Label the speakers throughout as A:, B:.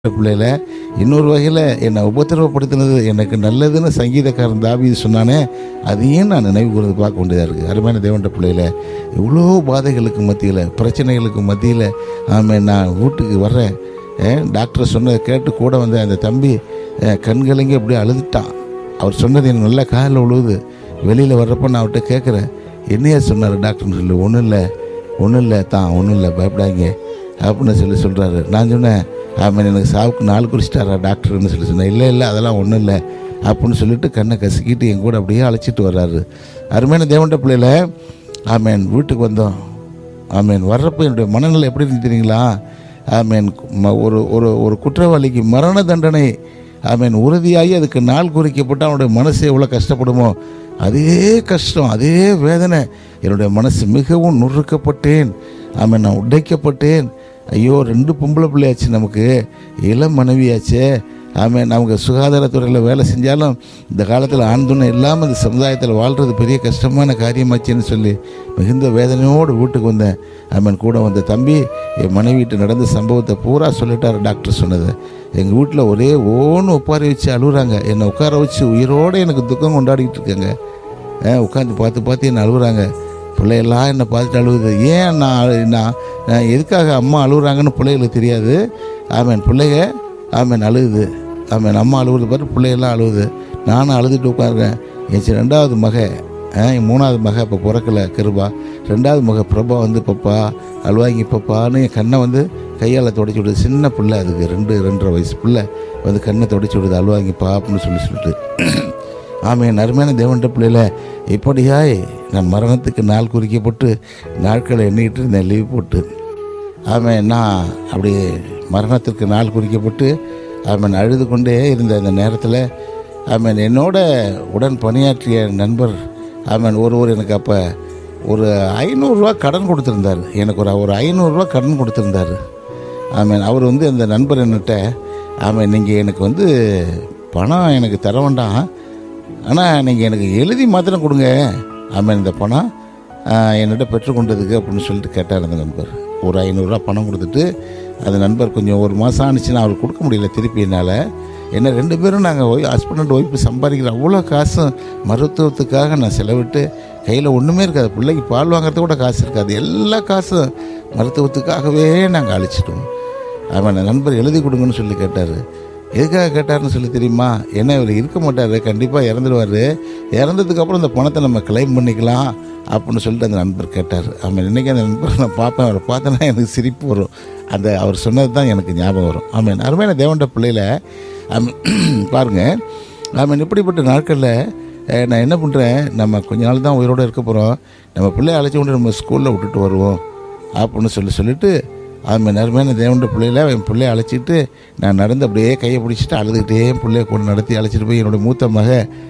A: பிள்ளையில இன்னொரு வகையில் என்னை உபத்திரவப்படுத்தினது எனக்கு நல்லதுன்னு சங்கீதக்காரன் தாவீது சொன்னானே அதையும் நான் நினைவு கூர்ந்து பார்க்க வேண்டியதாக இருக்குது அருமையான தேவன்ற பிள்ளையில இவ்வளோ பாதைகளுக்கு மத்தியில் பிரச்சனைகளுக்கு மத்தியில் ஆமாம் நான் வீட்டுக்கு வர்றேன் அஹ், டாக்டர் சொன்னதை கேட்டு கூட வந்த அந்த தம்பி அஹ், கண்கலங்கி அப்படியே அழுதுட்டான் அவர் சொன்னது எனக்கு நல்லா காதில் விழுவுது வெளியில் வர்றப்ப நான் அவர்கிட்ட கேட்குறேன் என்னையா சொன்னார் டாக்டர்னு சொல்லி ஒன்றும் இல்லை ஒன்றும் இல்லை தான் ஒன்றும் இல்லை பயப்படாதீங்க அப்படின்னு சொல்லி சொல்கிறாரு நான் சொன்னேன் ஆமாம் எனக்கு சாவுக்கு நாள் குறிச்சிட்டாரா டாக்டர்னு சொல்லி சொன்னேன் இல்லை இல்லை அதெல்லாம் ஒன்றும் இல்லை அப்படின்னு சொல்லிட்டு கண்ணை கசக்கிட்டு என் கூட அப்படியே அழைச்சிட்டு வர்றாரு அருமையான தேவண்ட பிள்ளையில ஆமேன் வீட்டுக்கு வந்தோம் ஆமேன் வர்றப்போ என்னுடைய மனநிலை எப்படி இருந்து தெரியுங்களா ஆமேன் ம- ஒரு ஒரு ஒரு குற்றவாளிக்கு மரண தண்டனை ஆமேன் உறுதியாகி அதுக்கு நாள் குறிக்கப்பட்டு அவனுடைய மனசு எவ்வளோ கஷ்டப்படுமோ அதே கஷ்டம் அதே வேதனை என்னுடைய மனசு மிகவும் நுறுக்கப்பட்டேன் ஆமேன் நான் உடைக்கப்பட்டேன் ஐயோ ரெண்டு பொம்பளை பிள்ளையாச்சு நமக்கு இளம் மனைவியாச்சே ஆமாம் நமக்கு சுகாதாரத்துறையில் வேலை செஞ்சாலும் இந்த காலத்தில் ஆண் துணை இல்லாமல் இந்த சமுதாயத்தில் வாழ்கிறது பெரிய கஷ்டமான காரியமாச்சுன்னு சொல்லி மிகுந்த வேதனையோடு வீட்டுக்கு வந்தேன் ஆமாம் கூட வந்த தம்பி என் மனைவிட்டு நடந்த சம்பவத்தை பூரா சொல்லிட்டார் டாக்டர் சொன்னது எங்கள் வீட்டில் ஒரே ஓன்னு உட்கார வச்சு அழுகுறாங்க என்னை உட்கார வச்சு உயிரோடு எனக்கு துக்கம் கொண்டாடிக்கிட்டு இருக்காங்க உட்காந்து பார்த்து பார்த்து என்னை அழுகுறாங்க பிள்ளையெல்லாம் என்னை பார்த்துட்டு அழுகுது ஏன் நான் அழு- நான் நான் எதுக்காக அம்மா அழுகுறாங்கன்னு பிள்ளைகளுக்கு தெரியாது ஆமேன் பிள்ளைங்க ஆமேன் அழுகுது ஆமேன் அம்மா அழுகுது பாரு பிள்ளையெல்லாம் அழுகுது நானும் அழுதுட்டு உட்காருறேன் என் சி- ரெண்டாவது மக ஆ, என் மூணாவது மக இப்போ பிறக்கல கிருபா ரெண்டாவது மக பிரபா வந்து பப்பா அழுவாங்கி பப்பான்னு என் கண்ணை வந்து கையால் தொடச்சி விடுது சின்ன பிள்ளை அதுக்கு ரெண்டு ரெண்டரை வயசு பிள்ளை வந்து கண்ணை தொடச்சி விடுது அழுவாங்கிப்பா அப்படின்னு சொல்லி சொல்லிட்டு ஆமென் அருமையான தேவன்ட பிள்ளையில இப்படியாய் நான் மரணத்துக்கு நாள் குறிக்கப்பட்டு நாட்களை எண்ணிக்கிட்டு இருந்தேன் லீவ் போட்டு ஆமென் நான் அப்படி மரணத்திற்கு நாள் குறிக்கப்பட்டு ஆமென் அழுது கொண்டே இருந்த அந்த நேரத்தில் ஆமென் என்னோட உடன் பணியாற்றிய நண்பர் ஆமென் ஒருவர் எனக்கு அப்போ ஒரு ஐநூறுரூவா கடன் கொடுத்துருந்தார் எனக்கு ஒரு ஒரு ஐநூறுரூவா கடன் கொடுத்துருந்தாரு ஆமென் அவர் வந்து அந்த நண்பர் என்னட்ட ஆமாம் நீங்கள் எனக்கு வந்து பணம் எனக்கு தர வேண்டாம் ஆனால் நீங்கள் எனக்கு எழுதி மாத்திரம் கொடுங்க ஆமாம் இந்த பணம் ஆ, என்னிட்ட பெற்றுக்கொண்டதுக்கு அப்படின்னு சொல்லிட்டு கேட்டார் அந்த நண்பர் ஒரு ஐநூறுரூவா பணம் கொடுத்துட்டு அந்த நண்பர் கொஞ்சம் ஒரு மாதம் ஆனிச்சுன்னா அவர் கொடுக்க முடியல திருப்பி என்னால் என்ன ரெண்டு பேரும் நாங்கள் ஒய் ஹஸ்பண்ட் அண்ட் ஒய்ஃபு சம்பாதிக்கிற அவ்வளோ காசும் மருத்துவத்துக்காக நான் செலவிட்டு கையில் ஒன்றுமே இருக்காது பிள்ளைக்கு பால் வாங்குறதுக்கு கூட காசு இருக்காது எல்லா காசும் மருத்துவத்துக்காகவே நாங்கள் அழிச்சிட்டோம் அவன் நண்பர் எழுதி கொடுங்கன்னு சொல்லி கேட்டார் எதுக்காக கேட்டார்னு சொல்லி தெரியுமா ஏன்னா இவர் இருக்க மாட்டார் கண்டிப்பாக இறந்துடுவார் இறந்ததுக்கப்புறம் இந்த பணத்தை நம்ம கிளைம் பண்ணிக்கலாம் அப்படின்னு சொல்லிட்டு அந்த நண்பர் கேட்டார் அவன் இன்னைக்கு அந்த நண்பரை நான் பார்ப்பேன் அவரை பார்த்தேன்னா எனக்கு சிரிப்பு வரும் அந்த அவர் சொன்னது தான் எனக்கு ஞாபகம் வரும் ஆமாம் அருமையான தேவண்ட பிள்ளையில ஆமென். பாருங்க ஆமாம் இப்படிப்பட்ட நாட்களில் அஹ், நான் என்ன பண்ணுறேன் நம்ம கொஞ்ச நாள் தான் உயிரோடு இருக்க போகிறோம் நம்ம பிள்ளைய அழைச்சி கொண்டு நம்ம ஸ்கூலில் விட்டுட்டு வருவோம் அப்படின்னு சொல்லி சொல்லிட்டு அவன் நேர்மையான தேவண்ட பிள்ளையில என் பிள்ளைய அழைச்சிட்டு நான் நடந்து அப்படியே கையை பிடிச்சிட்டு அழுதுகிட்டே என் பிள்ளைய கொண்டு நடத்தி அழைச்சிட்டு போய் என்னோட மூத்த மக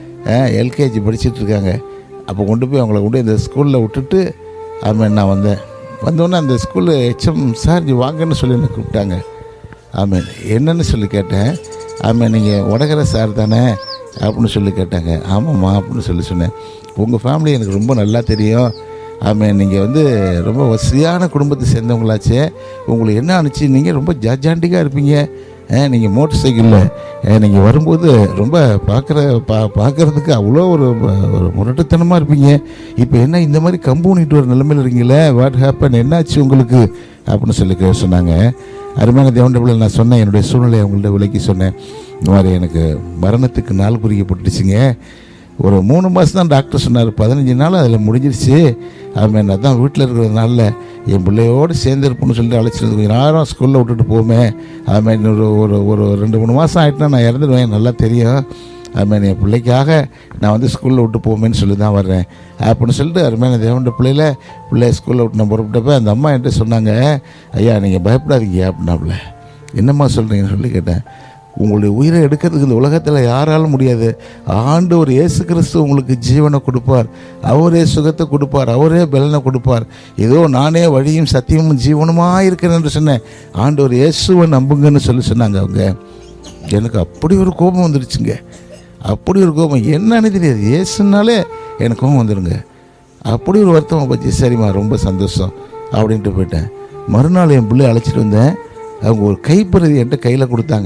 A: எல்கேஜி படிச்சிட்டு இருக்காங்க அப்போ கொண்டு போய் அவங்கள கொண்டு இந்த ஸ்கூலில் விட்டுட்டு அவன் நான் வந்தேன் வந்தோடனே அந்த ஸ்கூலு ஹெச்எம் சார் நீ வாங்கன்னு சொல்லி என்னை கூப்பிட்டாங்க ஆமாம் என்னன்னு சொல்லி கேட்டேன் ஆமாம் நீங்கள் உடகர சார் தானே அப்படின்னு சொல்லி கேட்டாங்க ஆமாம்மா அப்படின்னு சொல்லி சொன்னேன் உங்கள் ஃபேமிலி எனக்கு ரொம்ப நல்லா தெரியும் ஆமாம் நீங்கள் வந்து ரொம்ப வசதியான குடும்பத்தை சேர்ந்தவங்களாச்சே உங்களுக்கு என்ன அனுச்சு நீங்கள் ரொம்ப ஜாஜாண்டிக்காக இருப்பீங்க நீங்கள் மோட்டர் சைக்கிளில் நீங்கள் வரும்போது ரொம்ப பார்க்குற பா பார்க்குறதுக்கு அவ்வளோ ஒரு ஒரு முரட்டுத்தனமாக இருப்பீங்க இப்போ என்ன இந்த மாதிரி கம்பு நீட்டு வர நிலைமையில் இருக்கீங்களே வாட் ஹேப்பன் என்னாச்சு உங்களுக்கு அப்படின்னு சொல்லி கே- சொன்னாங்க அருமையான தேவண்டபிள் நான் சொன்னேன் என்னுடைய சூழ்நிலையை அவங்கள்ட்ட விலக்கி சொன்னேன் இந்த மாதிரி எனக்கு மரணத்துக்கு நாள் குறிக்கப்பட்டுச்சுங்க ஒரு மூணு மாதம் தான் டாக்டர் சொன்னார் பதினஞ்சு நாள் அதில் முடிஞ்சிருச்சு அவன் அதான் வீட்டில் இருக்கிறதுனால என் பிள்ளையோடு சேர்ந்து இருப்பேன்னு சொல்லிட்டு அழைச்சிட்டு கொஞ்சம் நேரம் ஸ்கூலில் விட்டுட்டு போமே அவன் ஒரு ஒரு ஒரு ரெண்டு மூணு மாதம் ஆகிட்டுனா நான் இறந்துடுவேன் நல்லா தெரியும் அதுமாதிரி என் பிள்ளைக்காக நான் வந்து ஸ்கூலில் விட்டு போவேன்னு சொல்லி தான் வர்றேன் அப்படின்னு சொல்லிட்டு அருமையான தேவண்ட பிள்ளையில பிள்ளைய ஸ்கூலில் விட்டு நான் புறப்பட்டப்ப அந்த அம்மா என்கிட்ட சொன்னாங்க ஐயா நீங்கள் பயப்படாதீங்க அப்படின்னாப்புல என்னம்மா சொல்கிறீங்கன்னு சொல்லி கேட்டேன் உங்களுடைய உயிரை எடுக்கிறதுக்கு இந்த உலகத்தில் யாராலும் முடியாது ஆண்டவர் இயேசு கிறிஸ்து உங்களுக்கு ஜீவனை கொடுப்பார் அவரே சுகத்தை கொடுப்பார் அவரே பலனை கொடுப்பார் ஏதோ நானே வழியும் சத்தியமும் ஜீவனுமாக இருக்கிறேன் என்று சொன்னேன் ஆண்டவர் இயேசுவை நம்புங்கன்னு சொல்லி சொன்னாங்க அவங்க எனக்கு அப்படி ஒரு கோபம் வந்துடுச்சுங்க அப்படி ஒரு கோபம் என்னன்னு தெரியாது ஏசுனாலே எனக்கு கோபம் வந்துடுங்க அப்படி ஒரு வருத்தம் பற்றி சரிம்மா ரொம்ப சந்தோஷம் அப்படின்ட்டு போயிட்டேன் மறுநாள் என் பிள்ளை அழைச்சிட்டு வந்தேன் அவங்க ஒரு கைப்பிரதி என்கிட்ட கையில் கொடுத்தாங்க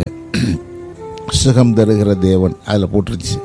A: சுகம் தருகிற தேவன் அதில் போட்டுருச்சு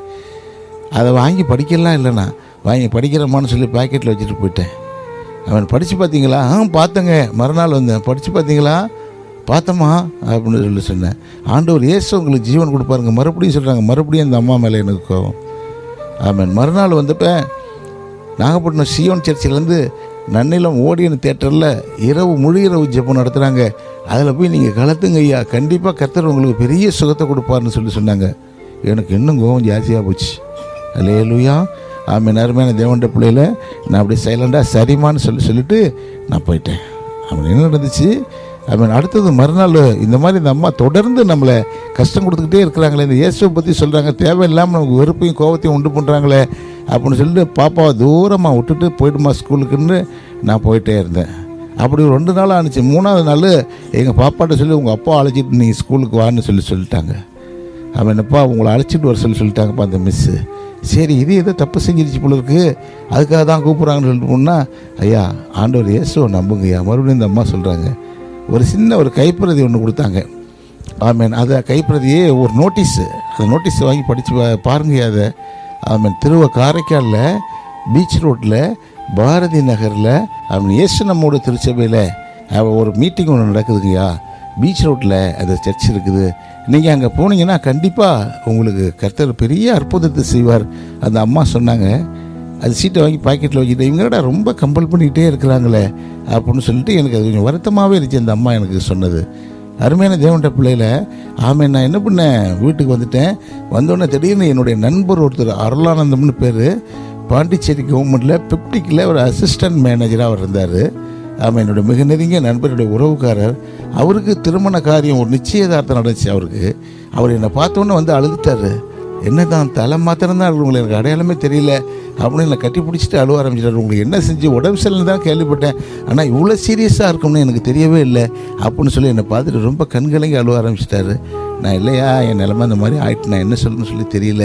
A: அதை வாங்கி படிக்கலாம் இல்லைண்ணா வாங்கி படிக்கிறோமான்னு சொல்லி பாக்கெட்டில் வச்சுட்டு போயிட்டேன் அவன் படித்து பார்த்தீங்களா ஆ பார்த்தேங்க மறுநாள் வந்தேன் படித்து பார்த்தீங்களா பார்த்தம்மா அப்படின்னு சொல்லி சொன்னேன் ஆண்டவர் இயேசு உங்களுக்கு ஜீவன் கொடுப்பாருங்க மறுபடியும் சொல்கிறாங்க மறுபடியும் அந்த அம்மா மேலே எனக்கு கோவம் ஆமாம் மறுநாள் வந்தப்போ நாகப்பட்டினம் சியோன் சர்ச்சிலேருந்து நன்னிலம் ஓடியன் தேட்டரில் இரவு முழு இரவு ஜெபம் நடத்துகிறாங்க அதில் போய் நீங்கள் கலத்துங்க ஐயா கண்டிப்பாக கர்த்தர் உங்களுக்கு பெரிய சுகத்தை கொடுப்பாருன்னு சொல்லி சொன்னாங்க எனக்கு இன்னும் கோவம் ஜாஸ்தியாக போச்சு அல்லேலூயா ஆமாம் நேரமான தேவண்ட பிள்ளையில நான் அப்படியே சைலண்டாக சரிமான்னு சொல்லி சொல்லிட்டு நான் போயிட்டேன் அப்படி என்ன நடந்துச்சு அவன் அடுத்தது மறுநாள் இந்த மாதிரி இந்த அம்மா தொடர்ந்து நம்மளை கஷ்டம் கொடுத்துக்கிட்டே இருக்கிறாங்களே இந்த இயேசுவை பற்றி சொல்கிறாங்க தேவையில்லாமல் நமக்கு வெறுப்பையும் கோபத்தையும் உண்டு பண்ணுறாங்களே அப்படின்னு சொல்லிட்டு பாப்பாவை தூரமாக விட்டுட்டு போயிடுமா ஸ்கூலுக்குன்னு நான் போயிட்டே இருந்தேன் அப்படி ஒரு ரெண்டு நாள் ஆணுச்சு மூணாவது நாள் எங்கள் பாப்பாட்ட சொல்லி உங்கள் அப்பா அழைச்சிட்டு நீங்கள் ஸ்கூலுக்கு வான்னு சொல்லி சொல்லிட்டாங்க அவன் என்னப்பா உங்களை அழைச்சிட்டு வர சொல்லி சொல்லிட்டாங்கப்பா அந்த மிஸ்ஸு சரி இது ஏதோ தப்பு செஞ்சிருச்சு போல இருக்கு அதுக்காக தான் கூப்பிட்றாங்கன்னு சொல்லிட்டு போனால் ஐயா ஆண்டவர் இயேசுவை நம்புங்கய்யா மறுபடியும் இந்த அம்மா சொல்கிறாங்க ஒரு சின்ன ஒரு கைப்பிரதி ஒன்று கொடுத்தாங்க ஆமேன் அதை கைப்பிரதியே ஒரு நோட்டீஸு அந்த நோட்டீஸை வாங்கி படித்து பாருங்க அதை ஆமேன் திருவ காரைக்காலில் பீச் ரோட்டில் பாரதி நகரில் அவன் இயேசு நம்மோட திருச்சபையில் அவ- ஒரு மீட்டிங் ஒன்று நடக்குதுங்கய்யா பீச் ரோட்டில் அந்த சர்ச் இருக்குது நீங்கள் அங்கே போனீங்கன்னா கண்டிப்பாக உங்களுக்கு கர்த்தர் பெரிய அற்புதத்தை செய்வார் அந்த அம்மா சொன்னாங்க அது சீட்டை வாங்கி பாக்கெட்டில் வச்சுட்டு இவங்கடா ரொம்ப கம்பல் பண்ணிக்கிட்டே இருக்கிறாங்களே அப்படின்னு சொல்லிட்டு எனக்கு அது கொஞ்சம் வருத்தமாகவே இருந்துச்சு அந்த அம்மா எனக்கு சொன்னது அருமையான தேவன்ட பிள்ளையில ஆமே நான் என்ன பண்ணேன் வீட்டுக்கு வந்துட்டேன் வந்தோடனே திடீர்னு என்னுடைய நண்பர் ஒருத்தர் அருளானந்தம்னு பேர் பாண்டிச்சேரி கவர்மெண்ட்டில் பிப்டிக்கில் ஒரு அசிஸ்டன்ட் மேனேஜராக அவர் இருந்தார் ஆமாம் என்னோட மிக நெருங்கிய நண்பருடைய உறவுக்காரர் அவருக்கு திருமண காரியம் ஒரு நிச்சயதார்த்தம் நடந்துச்சு அவருக்கு அவர் என்னை பார்த்தோன்னே வந்து அழுதுட்டாரு என்னதான் தலை மாத்திரம் தான் இருக்கு உங்களுக்கு எனக்கு அடையாளமே தெரியல அப்படின்னு என்னை கட்டி பிடிச்சிட்டு அழுவ ஆரம்பிச்சிட்டாரு உங்களுக்கு என்ன செஞ்சு உடம்பு சரியில்லை தான் கேள்விப்பட்டேன் ஆனால் இவ்வளோ சீரியஸாக இருக்கும்னு எனக்கு தெரியவே இல்லை அப்படின்னு சொல்லி என்னை பார்த்துட்டு ரொம்ப கண்கலங்கி அழுவ ஆரம்பிச்சிட்டாரு நான் இல்லையா என் நிலமை அந்த மாதிரி ஆயிட்டு நான் என்ன சொல்லணும்னு சொல்லி தெரியல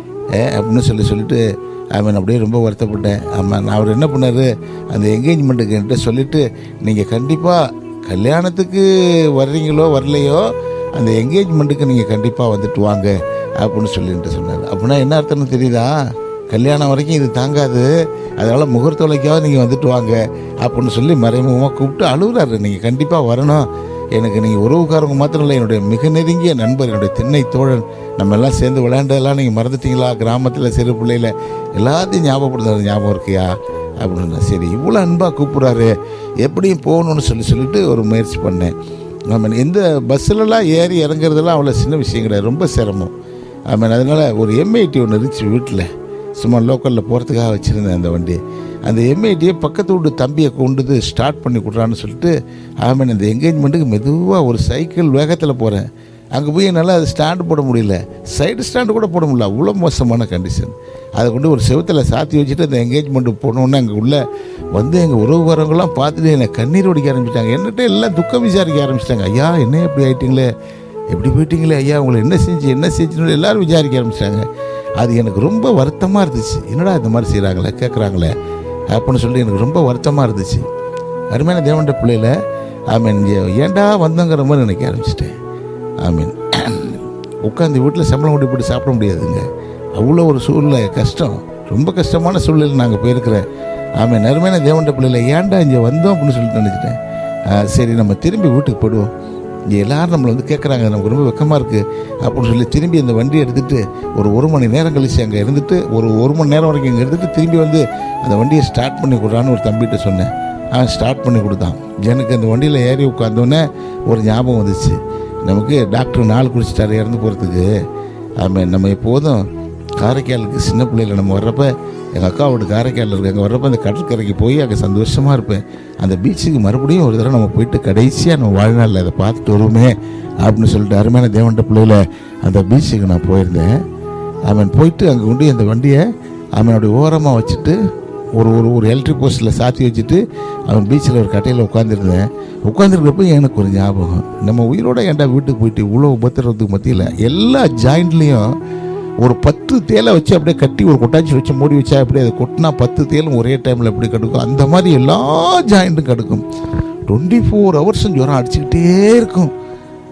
A: ஏ அப்படின்னு சொல்லி சொல்லிட்டு அவன் அப்படியே ரொம்ப வருத்தப்பட்டேன் ஆமாம் நான் அவர் என்ன பண்ணார் அந்த என்கேஜ்மெண்ட்டுக்கு என்கிட்ட சொல்லிவிட்டு நீங்கள் கண்டிப்பாக கல்யாணத்துக்கு வர்றீங்களோ வரலையோ அந்த என்கேஜ்மெண்ட்டுக்கு நீங்கள் கண்டிப்பாக வந்துட்டு வாங்க அப்படின்னு சொல்லிட்டு சொன்னார் அப்படின்னா என்ன அர்த்தம்னு தெரியுதா கல்யாணம் வரைக்கும் இது தாங்காது அதனால் முகூர்த்த விலைக்காவது நீங்கள் வந்துட்டு வாங்க அப்படின்னு சொல்லி மறைமுகமாக கூப்பிட்டு அழுகுறாரு நீங்கள் கண்டிப்பாக வரணும் எனக்கு நீங்கள் உறவுக்காரங்க மாத்திரம் இல்லை என்னுடைய மிக நெருங்கிய நண்பர் என்னுடைய திண்ணை தோழன் நம்ம எல்லாம் சேர்ந்து விளையாண்டதெல்லாம் நீங்கள் மறந்துட்டீங்களா கிராமத்தில் சிறு பிள்ளையில எல்லாத்தையும் ஞாபகப்படுத்துறது ஞாபகம் இருக்கியா அப்படின்னு சரி இவ்வளோ அன்பாக கூப்பிட்றாரு எப்படியும் போகணும்னு சொல்லி சொல்லிட்டு ஒரு முயற்சி பண்ணேன் ஆமாம் எந்த பஸ்ஸிலலாம் ஏறி இறங்குறதெல்லாம் அவ்வளோ சின்ன விஷயம் கிடையாது ரொம்ப சிரமம் ஆமாம் அதனால் ஒரு எம்ஐடி ஒன்று இருந்துச்சு வீட்டில் சும்மா லோக்கலில் போகிறதுக்காக வச்சுருந்தேன் அந்த வண்டி அந்த எம்ஐடியை பக்கத்து வீட்டு தம்பியை கொண்டு வந்து ஸ்டார்ட் பண்ணி கொடுறான்னு சொல்லிட்டு ஆமாம் இந்த என்கேஜ்மெண்ட்டுக்கு மெதுவாக ஒரு சைக்கிள் வேகத்தில் போகிறேன் அங்கே போய் என்னால் அது ஸ்டாண்டு போட முடியல சைடு ஸ்டாண்டு கூட போட முடியல அவ்வளோ மோசமான கண்டிஷன் அதை கொண்டு ஒரு செவுத்தில் சாத்தி வச்சுட்டு அந்த என்கேஜ்மெண்ட்டுக்கு போனோன்னே அங்கே உள்ள வந்து எங்கள் உறவுகாரங்களாம் பார்த்துட்டு என்னை கண்ணீர் ஒடிக்க ஆரம்பிச்சிட்டாங்க என்னட்ட எல்லாம் துக்கம் விசாரிக்க ஆரம்பிச்சிட்டாங்க ஐயா என்ன எப்படி ஆயிட்டீங்களே எப்படி போயிட்டீங்களே ஐயா உங்களை என்ன செஞ்சு என்ன செஞ்சுன்னு எல்லாரும் விசாரிக்க ஆரம்பிச்சிட்டாங்க அது எனக்கு ரொம்ப வருத்தமாக இருந்துச்சு என்னடா இந்த மாதிரி செய்கிறாங்களே கேட்குறாங்களே அப்படின்னு சொல்லி எனக்கு ரொம்ப வருத்தமாக இருந்துச்சு அருமையான தேவண்ட பிள்ளையில ஆமீன் ஏன்டா வந்தோங்கிற மாதிரி நினைக்க ஆரம்பிச்சிட்டேன் ஆமீன் உட்காந்து வீட்டில் சம்பளம் கொண்டு போட்டு சாப்பிட முடியாதுங்க அவ்வளோ ஒரு சூழ்நிலை கஷ்டம் ரொம்ப கஷ்டமான சூழ்நிலை நாங்கள் போயிருக்கிறேன் ஆமாம் நறுமையான தேவண்ட பிள்ளைல ஏன்டா இங்கே வந்தோம் அப்படின்னு சொல்லிட்டு நினச்சிட்டேன் ஆ, சரி நம்ம திரும்பி வீட்டுக்கு போயிடுவோம் இங்கே எல்லாரும் நம்மளை வந்து கேட்குறாங்க நமக்கு ரொம்ப வெக்கமாக இருக்குது அப்படின்னு சொல்லி திரும்பி அந்த வண்டியை எடுத்துகிட்டு ஒரு ஒரு மணி நேரம் கழிச்சு அங்கே இருந்துட்டு ஒரு ஒரு மணி நேரம் வரைக்கும் இங்கே இருந்துட்டு திரும்பி வந்து அந்த வண்டியை ஸ்டார்ட் பண்ணி கொடுறான்னு ஒரு தம்பிகிட்ட சொன்னேன் அவன் ஸ்டார்ட் பண்ணி கொடுத்தான் எனக்கு அந்த வண்டியில் ஏறி உட்காந்தோடனே ஒரு ஞாபகம் வந்துச்சு நமக்கு டாக்டர் நாள் குடிச்சிட்டாரு இறந்து போகிறதுக்கு ஆமாம் நம்ம எப்போதும் காரைக்காலுக்கு சின்ன பிள்ளையில நம்ம வர்றப்ப எங்கள் அக்கா வீட்டு காரைக்காலில் இருக்கு அங்கே வர்றப்ப அந்த கடற்கரைக்கு போய் அங்கே சந்தோஷமாக இருப்பேன் அந்த பீச்சுக்கு மறுபடியும் ஒரு தடவை நம்ம போயிட்டு கடைசியாக நம்ம வாழ்நாளில் அதை பார்த்துட்டு வருவோமே அப்படின்னு சொல்லிட்டு அருமையான தேவன்ட பிள்ளையில அந்த பீச்சுக்கு நான் போயிருந்தேன் அவன் போயிட்டு அங்கே கொண்டு அந்த வண்டியை அவன் அப்படி ஓரமாக வச்சுட்டு ஒரு ஒரு ஒரு எலக்ட்ரிக் போஸ்ட்டில் சாத்தி வச்சுட்டு அவன் பீச்சில் ஒரு கட்டையில் உட்காந்துருந்தேன் உட்காந்துருக்கப்ப எனக்கு ஒரு ஞாபகம் நம்ம உயிரோட ஏன்டா வீட்டுக்கு போயிட்டு இவ்வளோ உபத்திரத்துக்கு மத்தியில் எல்லா ஜாயிண்ட்லேயும் ஒரு பத்து தேலை வச்சு அப்படியே கட்டி ஒரு கொட்டாச்சி வச்சு மூடி வச்சா அப்படியே அதை கொட்டினா பத்து தேலும் ஒரே டைமில் எப்படி கடுக்கும் அந்த மாதிரி எல்லா ஜாயிண்ட்டும் கடுக்கும் டுவெண்ட்டி ஃபோர் ஹவர்ஸும் ஜுரம் அடிச்சுக்கிட்டே இருக்கும்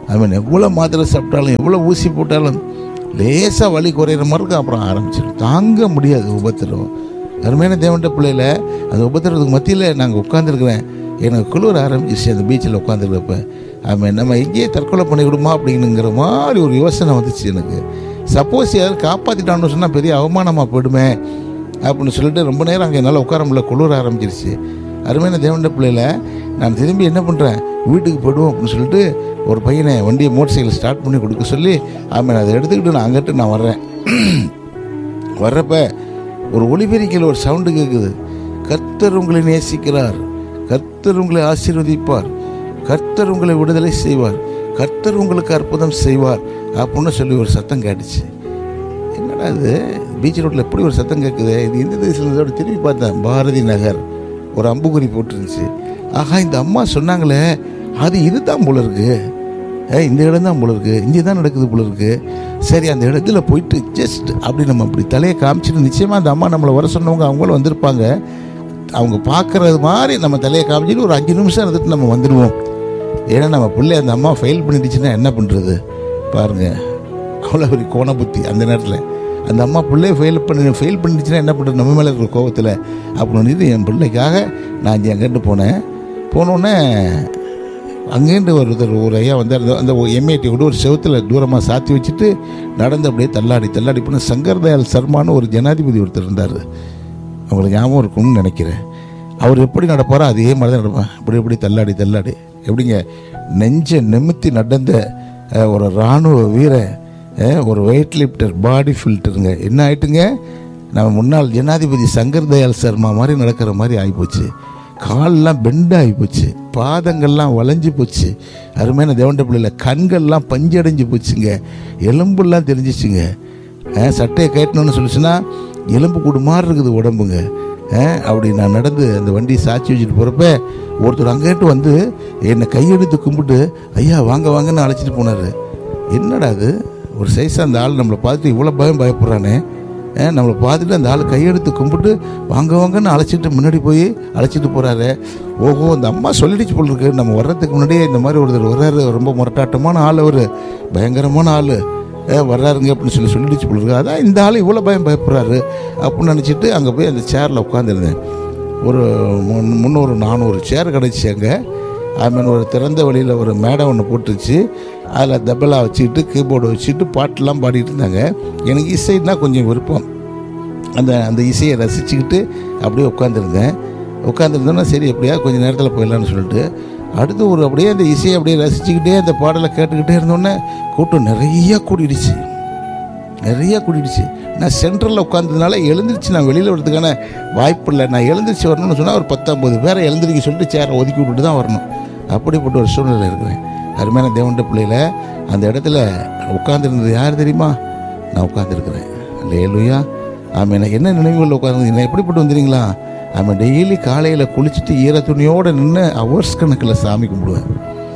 A: அவன் எவ்வளோ மாத்திரை சாப்பிட்டாலும் எவ்வளோ ஊசி போட்டாலும் லேசாக வலி குறையிற மாதிரி இருக்கும் அப்புறம் ஆரம்பிச்சிடும் தாங்க முடியாது உபத்திரவம் அருமையான தேவன்ட்ட பிள்ளையில அந்த உபத்திரத்துக்கு மத்தியில் நாங்கள் உட்காந்துருக்குறேன் எனக்கு குளிர் ஆரம்பிச்சிச்சு அந்த பீச்சில் உட்காந்துருக்கப்ப அவன் நம்ம எங்கேயே தற்கொலை பண்ணிவிடுமா அப்படிங்கிற மாதிரி ஒரு யோசனை வந்துச்சு எனக்கு சப்போஸ் யாரும் காப்பாற்றிட்டான்னு சொன்னால் பெரிய அவமானமாக போயிடுமே அப்படின்னு சொல்லிட்டு ரொம்ப நேரம் அங்கே என்னால் உட்கார முடியல குளிர ஆரம்பிச்சிருச்சு அருமையான தேவண்ட பிள்ளையில நான் திரும்பி என்ன பண்ணுறேன் வீட்டுக்கு போயிடுவோம் அப்படின்னு சொல்லிட்டு ஒரு பையனை வண்டியை மோட்டர் சைக்கிள் ஸ்டார்ட் பண்ணி கொடுக்க சொல்லி அவன் அதை எடுத்துக்கிட்டு நான் அங்கிட்டு நான் வர்றேன் வர்றப்ப ஒரு ஒளிபெருக்கில் ஒரு சவுண்டு கேட்குது கர்த்தர் உங்களை நேசிக்கிறார் கர்த்தர் உங்களை ஆசீர்வதிப்பார் கர்த்தர் உங்களை விடுதலை செய்வார் கர்த்தர் உங்களுக்கு அற்புதம் செய்வார் அப்படின்னு சொல்லி ஒரு சத்தம் கேட்டுச்சு என்னடா இது பீச் ரோட்டில் எப்படி ஒரு சத்தம் கேட்குது இது எந்த தேசத்தோட திரும்பி பார்த்தேன் பாரதி நகர் ஒரு அம்புக்குறி போட்டுருந்துச்சு ஆஹா இந்த அம்மா சொன்னாங்களே அது இதுதான் போல இருக்கு ஏ இந்த இடம் தான் போல இருக்கு இங்கே தான் நடக்குது போல இருக்கு சரி அந்த இடத்துல போயிட்டு ஜஸ்ட் அப்படி நம்ம அப்படி தலையை காமிச்சிட்டு நிச்சயமாக அந்த அம்மா நம்மளை வர சொன்னவங்க அவங்களும் வந்திருப்பாங்க அவங்க பார்க்குறது மாதிரி நம்ம தலையை காமிச்சிட்டு ஒரு அஞ்சு நிமிஷம் இருந்துட்டு நம்ம வந்துடுவோம் ஏன்னா நம்ம பிள்ளை அந்த அம்மா ஃபெயில் பண்ணிடுச்சுன்னா என்ன பண்ணுறது பாருங்கள் அவ்வளோ ஒரு கோண புத்தி அந்த நேரத்தில் அந்த அம்மா பிள்ளைய ஃபெயில் பண்ணி ஃபெயில் பண்ணிடுச்சுன்னா என்ன பண்ணுறது நம்ம மேலே இருக்கிற கோபத்தில் அப்படின்னு என் பிள்ளைக்காக நான் இங்கே அங்கேட்டு போனேன் போனோடனே அங்கேருந்து ஒருத்தர் ஒரு ஐயா வந்து அந்த அந்த எம்ஏடி கூட ஒரு செவத்தில் தூரமாக சாத்தி வச்சுட்டு நடந்து அப்படியே தள்ளாடி தள்ளாடி போன சங்கர் தயாள் சர்மான்னு ஒரு ஜனாதிபதி ஒருத்தர் இருந்தார் அவங்களுக்கு ஞாபகம் இருக்கும்னு நினைக்கிறேன் அவர் எப்படி நடப்பாரோ அதே மாதிரி தான் நடப்பேன் இப்படி இப்படி தள்ளாடி தள்ளாடி எப்படிங்க நெஞ்ச நிமித்தி நடந்த அஹ், ஒரு இராணுவ வீரன் அஹ், ஒரு வெயிட் லிஃப்டர் பாடி ஃபில்டருங்க என்ன ஆயிட்டுங்க நம்ம முன்னாள் ஜனாதிபதி சங்கர் தயாள் சர்மா மாதிரி நடக்கிற மாதிரி ஆகிப்போச்சு கால்லாம் பெண்ட் ஆகி போச்சு பாதங்கள்லாம் வளைஞ்சு போச்சு அருமையான தேவண்ட பிள்ளைல கண்கள்லாம் பஞ்சடைஞ்சு போச்சுங்க எலும்புலாம் தெரிஞ்சிச்சுங்க அஹ், சட்டையை கட்டணும்னு சொல்லிச்சுன்னா எலும்பு கூடு மாதிரி இருக்குது உடம்புங்க அஹ், அப்படி நான் நடந்து அந்த வண்டி சாட்சி வச்சுட்டு போகிறப்ப ஒருத்தர் அங்கேட்டு வந்து என்னை கையெடுத்து கும்பிட்டு ஐயா வாங்க வாங்கன்னு அழைச்சிட்டு போனார் என்னடா அது ஒரு சைஸாக அந்த ஆள் நம்மளை பார்த்துட்டு இவ்வளோ பயம் பயப்படுறானே அஹ், நம்மளை பார்த்துட்டு அந்த ஆள் கையெடுத்து கும்பிட்டு வாங்க வாங்கன்னு அழைச்சிட்டு முன்னாடி போய் அழைச்சிட்டு போகிறாரு ஓஹோ அந்த அம்மா சொல்லிடுச்சு போல் இருக்கு நம்ம வர்றதுக்கு முன்னாடியே இந்த மாதிரி ஒருத்தர் வர்றாரு ரொம்ப முரட்டாட்டமான ஆள் அவர் பயங்கரமான ஆள் வர்றாருங்க அப்படின்னு சொல்லி சொல்லிடுச்சு போல் இருக்கு அதான் இந்த ஆள் இவ்வளோ பயம் பயப்படுறாரு அப்படின்னு நினச்சிட்டு அங்கே போய் அந்த சேரில் உட்காந்துருந்தேன் ஒரு முன்- முந்நூறு நானூறு சேர் கிடச்சி அங்கே ஐ மீன் ஒரு திறந்த வழியில் ஒரு மேடை ஒன்று போட்டுருச்சு அதில் தபலா வச்சுக்கிட்டு கீபோர்டு வச்சுட்டு பாட்டெல்லாம் பாடிட்டு இருந்தாங்க எனக்கு இசைன்னா கொஞ்சம் விருப்பம் அந்த அந்த இசையை ரசிச்சுக்கிட்டு அப்படியே உட்காந்துருந்தேன் உட்காந்துருந்தோன்னா சரி எப்படியா கொஞ்சம் நேரத்தில் போயிடலான்னு சொல்லிட்டு அடுத்து ஒரு அப்படியே அந்த இசையை அப்படியே ரசிச்சுக்கிட்டே அந்த பாடலை கேட்டுக்கிட்டே இருந்தோன்னே கூட்டம் நிறைய கூடிடுச்சு நிறைய கூட்டிடுச்சு நான் சென்ட்ரலில் உட்காந்ததுனால எழுந்திருச்சு நான் வெளியில் வரதுக்கான வாய்ப்பு இல்லை நான் எழுந்திருச்சு வரணும்னு சொன்னால் ஒரு பத்தொம்பது பேரை எழுந்திரிக்க சொல்லிட்டு சேரை ஒதுக்கி விட்டுட்டு தான் வரணும் அப்படிப்பட்ட ஒரு சூழ்நிலை இருக்கிறேன் அருமையான தேவண்ட பிள்ளையில அந்த இடத்துல உட்காந்துருந்தது யார் தெரியுமா நான் உட்காந்துருக்கிறேன் லேலுயா ஆமாம் எனக்கு என்ன நினைவுகளில் உட்காந்து என்ன எப்படிப்பட்டு வந்துடுங்களா ஆமாம் டெய்லி காலையில் குளிச்சுட்டு ஈர துணியோடு நின்று ஹவர்ஸ் கணக்கில் சாமி கும்பிடுவேன்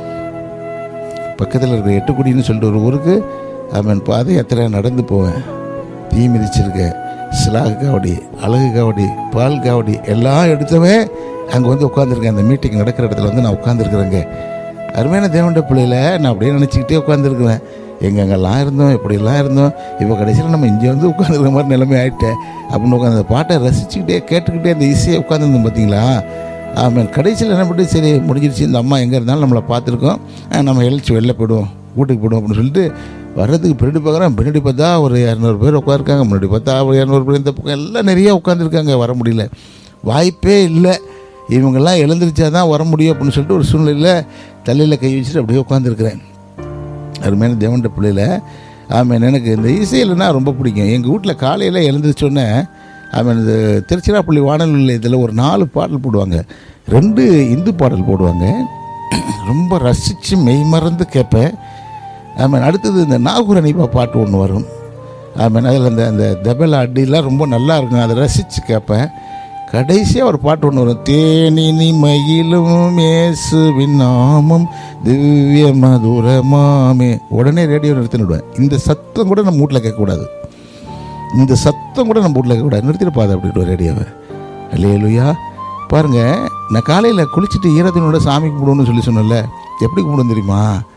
A: பக்கத்தில் இருக்கிற எட்டுக்குடின்னு சொல்லிட்டு ஒரு ஊருக்கு அவன் பாதை யாத்திரை நடந்து போவேன் தீ மிதிச்சிருக்க சிலாகு காவடி அழகு காவடி பால் காவடி எல்லாம் எடுத்தவே அங்கே வந்து உட்காந்துருக்கேன் அந்த மீட்டிங் நடக்கிற இடத்துல வந்து நான் உட்காந்துருக்குறேங்க அருமையான தேவண்ட பிள்ளையில நான் அப்படியே நினச்சிக்கிட்டே உட்காந்துருக்குறேன் எங்கெங்கெல்லாம் இருந்தோம் எப்படியெல்லாம் இருந்தோம் இப்போ கடைசியில் நம்ம இங்கே வந்து உட்காந்துருக்க மாதிரி நிலைமை ஆயிட்டேன் அப்படின்னு உட்காந்து அந்த பாட்டை ரசிச்சுக்கிட்டே கேட்டுக்கிட்டே அந்த இசையை உட்காந்துருந்தோம் பார்த்தீங்களா ஆமாம் கடைசியில் என்ன பண்ணி சரி முடிஞ்சிருச்சு இந்த அம்மா எங்கே இருந்தாலும் நம்மளை பார்த்துருக்கோம் அஹ் நம்ம எழுச்சி வெளில போயிடுவோம் வீட்டுக்கு போயிடுவோம் அப்படின்னு சொல்லிட்டு வர்றதுக்கு பின்னாடி பார்க்குறேன் பின்னாடி பார்த்தா ஒரு இரநூறு பேர் உட்காருக்காங்க முன்னாடி பார்த்தா ஒரு இரநூறு பேர் இந்த பக்கம் எல்லாம் நிறைய உட்காந்துருக்காங்க வர முடியல வாய்ப்பே இல்லை இவங்கெல்லாம் எழுந்திரிச்சா தான் வர முடியும் அப்படின்னு சொல்லிட்டு ஒரு சூழ்நிலையில் தலையில் கை வச்சுட்டு அப்படியே உட்காந்துருக்கிறேன் அருமையான தேவண்ட பிள்ளையில ஆமாம் எனக்கு இந்த இசையிலனா ரொம்ப பிடிக்கும் எங்கள் வீட்டில் காலையில் எழுந்திரிச்சோன்னே ஆமாம் இந்த திருச்சிராப்பள்ளி வானொலி நிலையத்தில் ஒரு நாலு பாடல் போடுவாங்க ரெண்டு இந்து பாடல் போடுவாங்க ரொம்ப ரசித்து மெய்மறந்து கேட்பேன் ஆமாம் அடுத்தது இந்த நாகூரணிப்பா பாட்டு ஒன்று வரும் ஆமாம் அதில் அந்த அந்த தபேலா அடிலாம் ரொம்ப நல்லா இருக்கும் அதை ரசித்து கேட்பேன் கடைசியாக ஒரு பாட்டு ஒன்று வரும் தேனினி மயிலும் இயேசுவின் நாமம் திவ்ய மதுரமாமே உடனே ரேடியோ நிறுத்திடுவேன் இந்த சத்தம் கூட நம்ம வீட்டில் கேட்கக்கூடாது இந்த சத்தம் கூட நம்ம வீட்டில் கேட்கக்கூடாது நிறுத்திட்டு பாது அப்படின்ட்டு ரேடியோவை அல்லேலுயா பாருங்கள் நான் காலையில் குளிச்சுட்டு ஈரத்தினோட சாமி கும்பிடுன்னு சொல்லி சொன்னேன்ல எப்படி கும்பிடும் தெரியுமா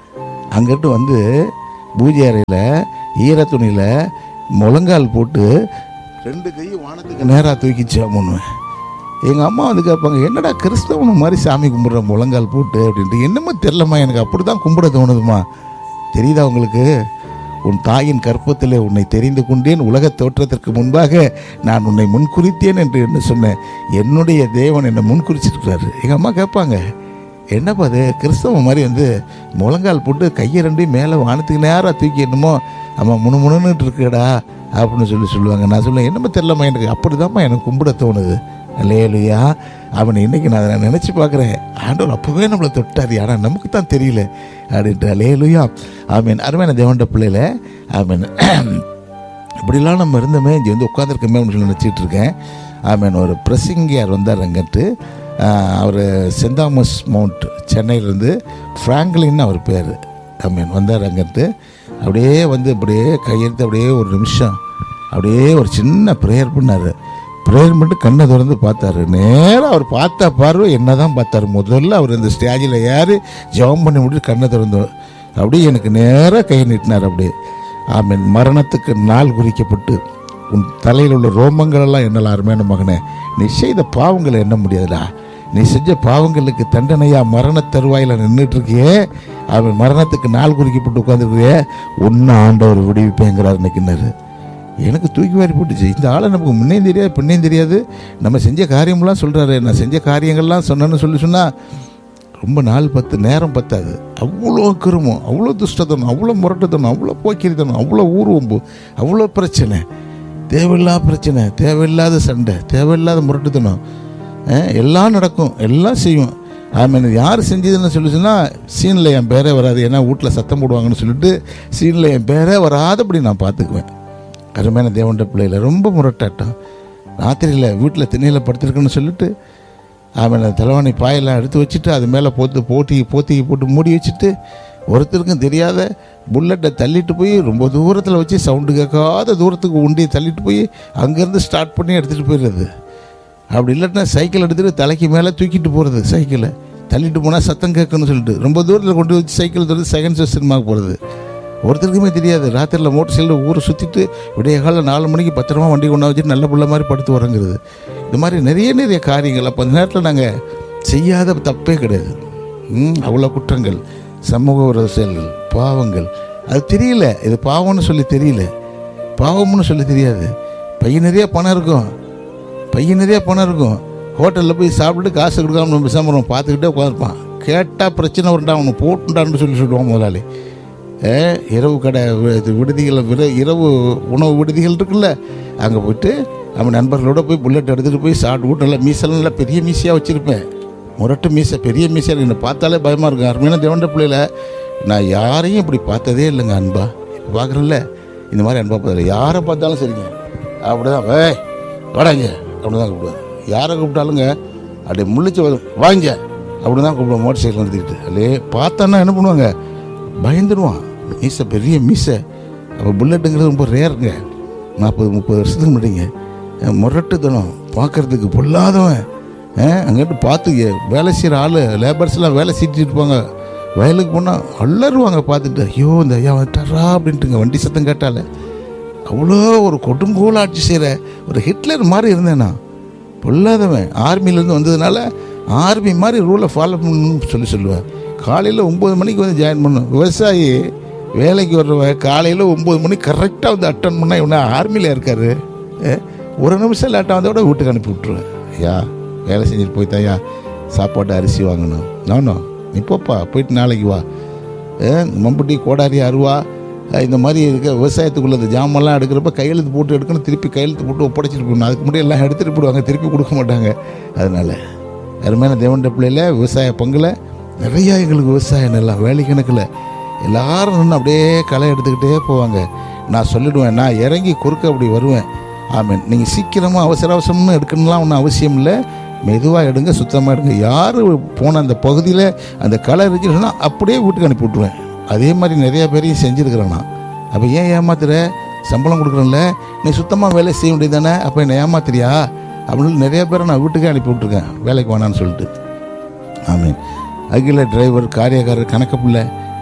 A: அங்கிட்டு வந்து பூஜை அறையில் ஈர துணியில் முழங்கால் போட்டு ரெண்டு கையும் வானத்துக்கு நேராக தூக்கி ஜெபம் பண்ணுவேன் எங்கள் அம்மா வந்து கேட்பாங்க என்னடா கிறிஸ்தவனு மாதிரி சாமி கும்பிட்ற முழங்கால் போட்டு அப்படின்ட்டு என்னமோ தெரிலம்மா எனக்கு அப்படி தான் கும்பிட தோணுதுமா தெரியுதா உங்களுக்கு உன் தாயின் கற்பத்திலே உன்னை தெரிந்து கொண்டேன் உலகத் தோற்றத்திற்கு முன்பாக நான் உன்னை முன்குறித்தேன் என்று என்ன சொன்னேன் என்னுடைய தேவன் என்னை முன்குறிச்சிருக்கிறாரு எங்கள் அம்மா கேட்பாங்க என்னப்பா அது கிறிஸ்தவ மாதிரி வந்து முழங்கால் போட்டு கையை ரெண்டையும் மேலே வானத்துக்கு நேராக தூக்கி என்னமோ அம்மா முணு முணுன்னுட்டு இருக்கடா அப்படின்னு சொல்லி சொல்லுவாங்க நான் சொல்லுவேன் என்னமோ தெரிலம்மா எனக்கு அப்படிதாம்மா எனக்கு கும்பிட தோணுது லேலுயா அவனை இன்னைக்கு நான் அதை நினச்சி பார்க்குறேன் ஆண்டவர் அப்போவே நம்மளை தொட்டார் ஆனால் நமக்கு தான் தெரியல அப்படின்ட்டு லேலுயா ஆமீன் அருமையான தேவண்ட பிள்ளையில ஆமீன் இப்படிலாம் நம்ம இருந்தோமே இங்கே வந்து உட்காந்துருக்கமே சொல்லி நினச்சிட்டு இருக்கேன் ஆமீன் ஒரு பிரசிங்கியார் வந்தார் அங்கிட்டு அவர் சென்ட் தாமஸ் மவுண்ட் சென்னையிலேருந்து ஃப்ராங்க்லின் அவர் பேர் ஆமீன் வந்தார் அங்கிட்டு அப்படியே வந்து அப்படியே கையெழுத்து அப்படியே ஒரு நிமிஷம் அப்படியே ஒரு சின்ன ப்ரேயர் பண்ணார் ப்ரேயர் மட்டும் கண்ணை திறந்து பார்த்தாரு நேராக அவர் பார்த்த பார்வை என்ன தான் பார்த்தாரு முதல்ல அவர் இந்த ஸ்டேஜில் ஏறி ஜெபம் பண்ணி முடிச்சு கண்ணை திறந்து அப்படியே எனக்கு நேராக கை நீட்டினார் அப்படியே ஆமீன் மரணத்துக்கு நாள் குறிக்கப்பட்டு உன் தலையில் உள்ள ரோமங்கள் எல்லாம் என்னலாம் அருமையான மகனே நீ செய்த பாவங்களை எண்ண முடியாதுடா நீ செஞ்ச பாவங்களுக்கு தண்டனையா மரண தருவாயில் நின்றுட்டு இருக்கியே அவன் மரணத்துக்கு நாள் குறிக்கப்பட்டு உட்காந்துருக்கியே ஒன்று ஆண்டவர் விடுவிப்பேங்கிறார் நினைக்கினாரு எனக்கு தூக்கி வாரி போட்டுச்சு இந்த ஆளை நமக்கு முன்னையும் தெரியாது பின்னையும் தெரியாது நம்ம செஞ்ச காரியம்லாம் சொல்கிறாரு நான் செஞ்ச காரியங்கள்லாம் சொன்னேன்னு சொல்லி சொன்னால் ரொம்ப நாள் பத்து நேரம் பத்தாது அவ்வளோ கருமம் அவ்வளோ துஷ்டத்தனம் அவ்வளோ முரட்டுத்தனம் அவ்வளோ போக்கிரித்தனம் அவ்வளோ ஊர்வம்பு அவ்வளோ பிரச்சனை தேவையில்லாத பிரச்சனை தேவையில்லாத சண்டை தேவையில்லாத முரட்டுத்தனம் அஹ், எல்லாம் நடக்கும் எல்லாம் செய்யும் ஆமாம் யார் செஞ்சதுன்னு சொல்லி சொன்னால் சீனில் என் பேரே வராது ஏன்னா வீட்டில் சத்தம் போடுவாங்கன்னு சொல்லிட்டு சீனில் என் பேரே வராதபடி நான் பார்த்துக்குவேன் அருமையான தேவண்ட பிள்ளையில ரொம்ப முரட்டாட்டம் ராத்திரியில் வீட்டில் திண்ணையில் படுத்திருக்குன்னு சொல்லிட்டு அவனை தலைவாணி பாயெல்லாம் எடுத்து வச்சுட்டு அது மேலே போத்து போட்டி போத்தி போட்டு மூடி வச்சுட்டு ஒருத்தருக்கும் தெரியாத புல்லட்டை தள்ளிட்டு போய் ரொம்ப தூரத்தில் வச்சு சவுண்டு கேட்காத தூரத்துக்கு உண்டி தள்ளிட்டு போய் அங்கேருந்து ஸ்டார்ட் பண்ணி எடுத்துகிட்டு போயிடுறது அப்படி இல்லாட்டினா சைக்கிள் எடுத்துகிட்டு தலைக்கு மேலே தூக்கிட்டு போகிறது சைக்கிளை தள்ளிட்டு போனால் சத்தம் கேட்கணும்னு சொல்லிட்டு ரொம்ப தூரத்தில் கொண்டு வச்சு சைக்கிள் தள்ளி செகண்ட் ஷோ சினிமாவுக்கு போகிறது ஒருத்தருக்குமே தெரியாது ராத்திரியில் மோட்டர் சைக்கிள் ஊரை சுற்றிட்டு விடிய காலம் நாலு மணிக்கு பத்திரமா வண்டி கொண்டா வச்சுட்டு நல்ல புள்ள மாதிரி படுத்து உறங்குறது இது மாதிரி நிறைய நிறைய காரியங்கள் அப்போ அந்த நேரத்தில் நாங்கள் செய்யாத தப்பே கிடையாது ம், அவ்வளோ குற்றங்கள் சமூக விரோத செயல்கள் பாவங்கள் அது தெரியல இது பாவம்னு சொல்லி தெரியல பாவம்னு சொல்லி தெரியாது பையன் நிறைய பணம் இருக்கும் பையன் நிறைய பணம் இருக்கும் ஹோட்டலில் போய் சாப்பிட்டுட்டு காசு கொடுக்காம நம்ம சாப்பிட்றோம் பார்த்துக்கிட்டே உட்காந்துருப்பான் கேட்டால் பிரச்சனை வருண்டா அவனை போட்டுண்டான்னு சொல்லி சொல்லுவான் முதலாளி ஏ, இரவு கடை வி- இது விடுதிகள் விர- இரவு உணவு விடுதிகள் இருக்குல்ல அங்கே போயிட்டு அவன் நண்பர்களோட போய் புல்லட் எடுத்துகிட்டு போய் சாப்பிட்டு வீட்டு நல்லா மீசெல்லாம் நல்லா பெரிய மீசையாக வச்சுருப்பேன் முரட்டு மீசை பெரிய மீசையாக இருக்கு என்னை பார்த்தாலே பயமாக இருக்கும் அருமையான தேவண்ட பிள்ளையில நான் யாரையும் இப்படி பார்த்ததே இல்லைங்க அன்பா இப்போ பார்க்குறேன்ல இந்த மாதிரி அன்பா பார்த்ததில்ல யாரை பார்த்தாலும் சரிங்க அப்படிதான் ஏய் வாடாங்க அப்படி தான் கூப்பிடுவேன் யாரை கூப்பிட்டாலுங்க அப்படியே முள்ளிச்சு வரும் வாங்க அப்படி தான் கூப்பிடுவோம் மோட்டர் சைக்கிள் நிறுத்திக்கிட்டு அல்லே பார்த்தான்னா என்ன பண்ணுவாங்க பயந்துடுவான் மீசை பெரிய மீசை அப்போ புல்லட்டுங்கிறது ரொம்ப ரேருங்க நாற்பது முப்பது வருஷத்துக்கு முன்னாடிங்க அஹ் முரட்டுத்தனம் பார்க்கறதுக்கு பொல்லாதவன் அங்கிட்டு பார்த்து எ- வேலை செய்கிற ஆள் லேபர்ஸ்லாம் வேலை செஞ்சுட்டு இருப்பாங்க வயலுக்கு போனால் அலறுவாங்க பார்த்துட்டு ஐயோ இந்த ஐயா வந்துட்டாரா அப்படின்ட்டுங்க வண்டி சத்தம் கேட்டால அவ்வளோ ஒரு கொடுங்கோல் ஆட்சி செய்கிற ஒரு ஹிட்லர் மாதிரி இருந்தேன் நான் பொல்லாதவன் ஆர்மிலேருந்து வந்ததுனால ஆர்மி மாதிரி ரூலை ஃபாலோ பண்ணணும்னு சொல்லி சொல்லுவேன் காலையில் ஒம்பது மணிக்கு வந்து ஜாயின் பண்ணும் விவசாயி வேலைக்கு வர்றவன் காலையில் ஒம்பது மணிக்கு கரெக்டாக வந்து அட்டன் பண்ணால் இவனா ஆர்மியில் இருக்காரு அஹ், ஒரு நிமிஷம் லேட்டாக வந்தோட வீட்டுக்கு அனுப்பி விட்ருவேன் ஐயா வேலை செஞ்சுட்டு போய்த்தாயா சாப்பாட்டு அரிசி வாங்கணும் நானும் நீ போப்பா போயிட்டு நாளைக்கு வா அஹ், மம்புட்டி கோடாரி அருவா அஹ், இந்த மாதிரி இருக்க விவசாயத்துக்குள்ள இந்த ஜாமெல்லாம் எடுக்கிறப்ப கையெழுத்து போட்டு எடுக்கணும் திருப்பி கையெழுத்து போட்டு ஒப்படைச்சிட்டு போகணும் அதுக்கு முன்னாடி எல்லாம் எடுத்துகிட்டு போடுவாங்க திருப்பி கொடுக்க மாட்டாங்க அதனால அருமையான தேவண்ட பிள்ளையில விவசாய பங்குல நிறையா எங்களுக்கு விவசாய நிலம் வேலை கணக்கில் எல்லாரும் நின்று அப்படியே களை எடுத்துக்கிட்டே போவாங்க நான் சொல்லிடுவேன் நான் இறங்கி குறுக்க அப்படி வருவேன் ஆமீன் நீங்கள் சீக்கிரமாக அவசர அவசரம்னு எடுக்கணும்லாம் ஒன்றும் அவசியம் இல்லை மெதுவாக எடுங்க சுத்தமாக எடுங்க யார் போன அந்த பகுதியில் அந்த களை இருந்துச்சுன்னு சொன்னால் அப்படியே வீட்டுக்கு அனுப்பி விட்ருவேன் அதே மாதிரி நிறைய பேரையும் செஞ்சுருக்கிறேன் நான் அப்போ ஏன் ஏமாத்துற சம்பளம் கொடுக்குறேன்ல நீ சுத்தமாக வேலை செய்ய வேண்டியது தானே அப்போ என்னை ஏமாத்துறியா அப்படின்னு நிறைய பேரை நான் வீட்டுக்கே அனுப்பி விட்ருக்கேன் வேலைக்கு வேணான்னு சொல்லிட்டு ஆமீன் அகில டிரைவர் காரியக்காரர் கணக்கு பிள்ளை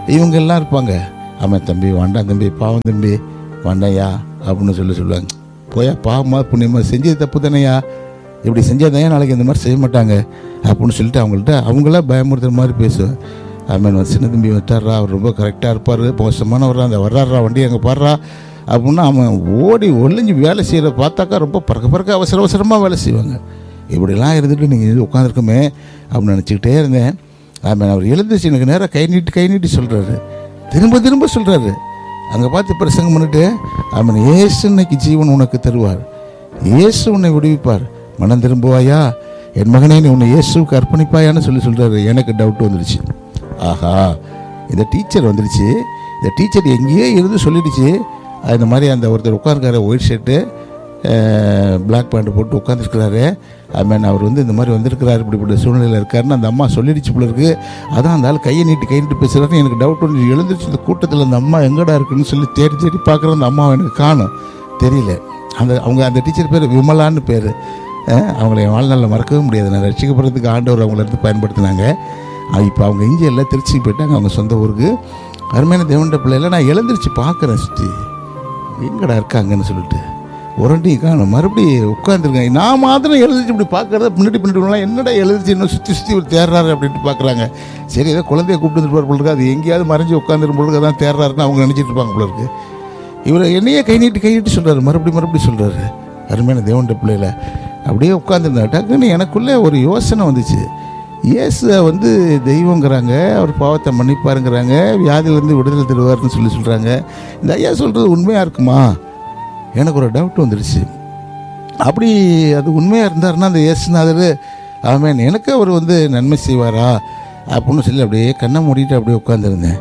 A: இவங்க எல்லாம் இருப்பாங்க ஆமாம் தம்பி வேண்டாம் தம்பி பாவம் தம்பி வேண்டாம்யா அப்படின்னு சொல்லி சொல்லுவாங்க போயா பாவமா புண்ணியமா செஞ்சது தப்பு தானேயா இப்படி செஞ்சாதான் நாளைக்கு இந்த மாதிரி செய்ய மாட்டாங்க அப்படின்னு சொல்லிட்டு அவங்கள்ட்ட அவங்கள பயமுறுத்துற மாதிரி பேசுவேன் ஆமேன் சின்ன தம்பி வட்டாரா அவர் ரொம்ப கரெக்டாக இருப்பார் மோசமானவர் அந்த வர்றாரா வண்டி அங்கே பாடுறா அப்படின்னா அவன் ஓடி ஒளிஞ்சு வேலை செய்கிற பார்த்தாக்கா ரொம்ப பறக்க பறக்க அவசர அவசரமாக வேலை செய்வாங்க இப்படிலாம் இருந்துட்டு நீங்கள் உட்காந்துருக்குமே அப்படின்னு நினச்சிக்கிட்டே இருந்தேன் ஆமாம் அவர் எழுந்துச்சு எனக்கு நேராக கை நீட்டி கை நீட்டி சொல்கிறாரு திரும்ப திரும்ப சொல்கிறாரு அங்கே பார்த்து பிரசங்கம் பண்ணிட்டு அவன் ஏசு இன்னைக்கு ஜீவன் உனக்கு தருவார் இயேசு உன்னை விடுவிப்பார் மனம் திரும்புவாயா என் மகனே நீ உன்னை இயேசுவுக்கு அர்ப்பணிப்பாயான்னு சொல்லி சொல்கிறாரு எனக்கு டவுட் வந்துடுச்சு ஆஹா இந்த டீச்சர் வந்துடுச்சு இந்த டீச்சர் எங்கேயோ இருந்து சொல்லிடுச்சு இந்த மாதிரி அந்த ஒருத்தர் உட்காந்துருக்காரு ஒயிட் ஷர்ட்டு பிளாக் பேண்ட் போட்டு உட்காந்துருக்கிறாரு மீன் அவர் வந்து இந்த மாதிரி வந்திருக்கிறாரு இப்படி இப்படி சூழ்நிலையில் இருக்காருன்னு அந்த அம்மா சொல்லிடுச்சு போல இருக்கு அதான் அந்த ஆள் கையை நீட்டி கை நீட்டி பேசுகிறாருன்னு எனக்கு டவுட் வந்து எழுந்துருச்சு இந்த கூட்டத்தில் அந்த அம்மா எங்கடா இருக்குன்னு சொல்லி தேடி தேடி பார்க்குற அந்த அம்மாவை எனக்கு காணும் தெரியல அந்த அவங்க அந்த டீச்சர் பேர் விமலான்னு பேர் அவங்கள என் வாழ்நாளில் மறக்கவே முடியாது நான் ரட்சிக்கப்படுறதுக்கு ஆண்டவர் அவங்கள இருந்து பயன்படுத்தினாங்க இப்போ அவங்க இங்கே எல்லாம் திருச்சி போயிட்டாங்க அவங்க சொந்த ஊருக்கு அருமையான தேவண்ட பிள்ளைல நான் எழுந்திரிச்சு பார்க்குறேன் சுற்றி எங்கடா இருக்காங்கன்னு சொல்லிட்டு உரண்டி காணும் மறுபடியும் உட்காந்துருக்காங்க நான் மாத்திரம் எழுதிச்சு இப்படி பார்க்கறத பின்னாடி பின்னாடி என்னடா எழுதிச்சு இன்னும் சுற்றி சுற்றி ஒரு தேர்றாரு அப்படின்ட்டு பார்க்குறாங்க சரி ஏதோ குழந்தைய கூப்பிட்டு வந்துட்டு போல இருக்கு அது எங்கேயாவது மறைஞ்சு உட்காந்துரும் போல இருக்கு, அதான் தேர்றாருன்னு அவங்க நினச்சிட்டு இருப்பாங்க போல இருக்கு இவர் என்னையே கை நீட்டி கை நீட்டி சொல்கிறாரு மறுபடியும் மறுபடியும் சொல்கிறாரு அருமையான தேவண்ட பிள்ளையில அப்படியே உட்காந்துருந்தா டக்குன்னு எனக்குள்ளே ஒரு யோசனை வந்துச்சு இயேசுவை வந்து தெய்வங்கிறாங்க அவர் பாவத்தை மன்னிப்பாருங்கிறாங்க வியாதியிலேருந்து விடுதலை தருவார்னு சொல்லி சொல்கிறாங்க இந்த ஐயா சொல்கிறது உண்மையாக இருக்குமா எனக்கு ஒரு டவுட் வந்துடுச்சு அப்படி அது உண்மையாக இருந்தாருன்னா அந்த இயேசுநாதர் ஆமேன் எனக்கு அவர் வந்து நன்மை செய்வாரா அப்படின்னு சொல்லி அப்படியே கண்ணை மூடிட்டு அப்படியே உட்காந்துருந்தேன்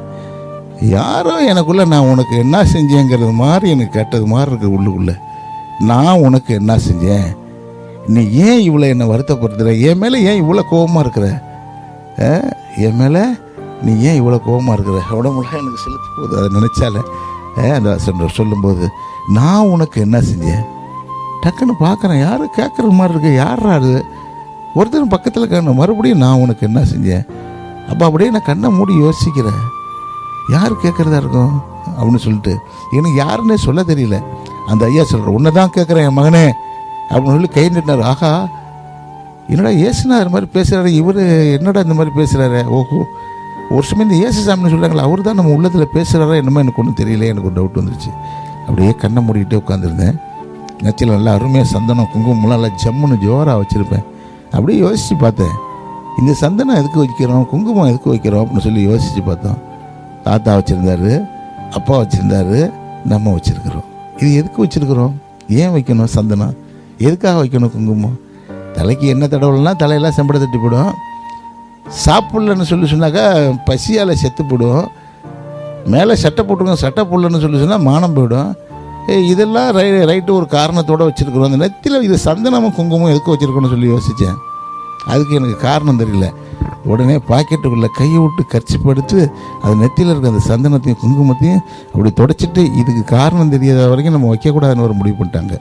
A: யாரோ எனக்குள்ள நான் உனக்கு என்ன செஞ்சேங்கிறது மாதிரி எனக்கு கேட்டது மாதிரி இருக்கு உள்ளுக்குள்ள நான் உனக்கு என்ன செஞ்சேன் நீ ஏன் இவ்வளோ என்னை வருத்தப்படுத்துற என் மேலே ஏன் இவ்வளோ கோபமாக இருக்கிற ஆ? என் மேலே நீ ஏன் இவ்வளோ கோபமாக இருக்கிற உடம்புலாம் எனக்கு செலுத்து போகுது அதை நினச்சால அந்த சொல்ற- சொல்லும்போது நான் உனக்கு என்ன செஞ்சேன் டக்குன்னு பார்க்குறேன் யாரும் கேட்குற மாதிரி இருக்கு யாரா அது ஒருத்தர் பக்கத்தில் காணும் மறுபடியும் நான் உனக்கு என்ன செஞ்சேன் அப்போ அப்படியே நான் கண்ணை மூடி யோசிக்கிறேன் யார் கேட்குறதா இருக்கும் அப்படின்னு சொல்லிட்டு எனக்கு யாருன்னே சொல்ல தெரியல அந்த ஐயா சொல்கிற உன்னை தான் கேட்குறேன் என் மகனே அப்படின்னு சொல்லி கை நிட்டார் ஆஹா என்னடா இயேசுனார் மாதிரி பேசுகிறாரு இவர் என்னடா இந்த மாதிரி பேசுகிறாரு ஓஹோ ஒரு சமயம் இந்த இயேசு சாமின்னு சொல்கிறாங்களா அவர் தான் நம்ம உள்ளத்தில் பேசுகிறாரா என்னமோ எனக்கு ஒன்றும் தெரியல எனக்கு ஒரு டவுட் வந்துருச்சு அப்படியே கண்ணை மூடிக்கிட்டே உட்காந்துருந்தேன் நெத்தியில் நல்லா அருமையாக சந்தனம் குங்குமம்லாம் நல்லா ஜம்முன்னு ஜோராக வச்சுருப்பேன் அப்படியே யோசித்து பார்த்தேன் இந்த சந்தனம் எதுக்கு வைக்கிறோம் குங்குமம் எதுக்கு வைக்கிறோம் அப்படின்னு சொல்லி யோசித்து பார்த்தோம் தாத்தா வச்சுருந்தாரு அப்பா வச்சுருந்தாரு நம்ம வச்சுருக்கிறோம் இது எதுக்கு வச்சுருக்கிறோம் ஏன் வைக்கணும் சந்தனம் எதுக்காக வைக்கணும் குங்குமம் தலைக்கு என்ன தடவலைன்னா தலையெல்லாம் செம்பட தட்டி போடும் சாப்பிட்லன்னு சொல்லி சொன்னாக்கா பசியால் செத்து போடும் மேலே சட்டை போட்டுருங்க சட்டை போடலன்னு சொல்லி சொன்னால் மானம் போயிடும் ஏய் இதெல்லாம் ரை ரைட்டு ஒரு காரணத்தோடு வச்சுருக்குறோம் அந்த நெத்தியில் இது சந்தனமும் குங்குமம் எதுக்கு வச்சுருக்கோன்னு சொல்லி யோசித்தேன் அதுக்கு எனக்கு காரணம் தெரியல உடனே பாக்கெட்டுக்குள்ளே கையை விட்டு கர்ச்சிப்பு எடுத்து அது நெத்தியில் இருக்க அந்த சந்தனத்தையும் குங்குமத்தையும் அப்படி தொடச்சிட்டு இதுக்கு காரணம் தெரியாத வரைக்கும் நம்ம வைக்கக்கூடாதுன்னு ஒரு முடிவு பண்ணிட்டாங்க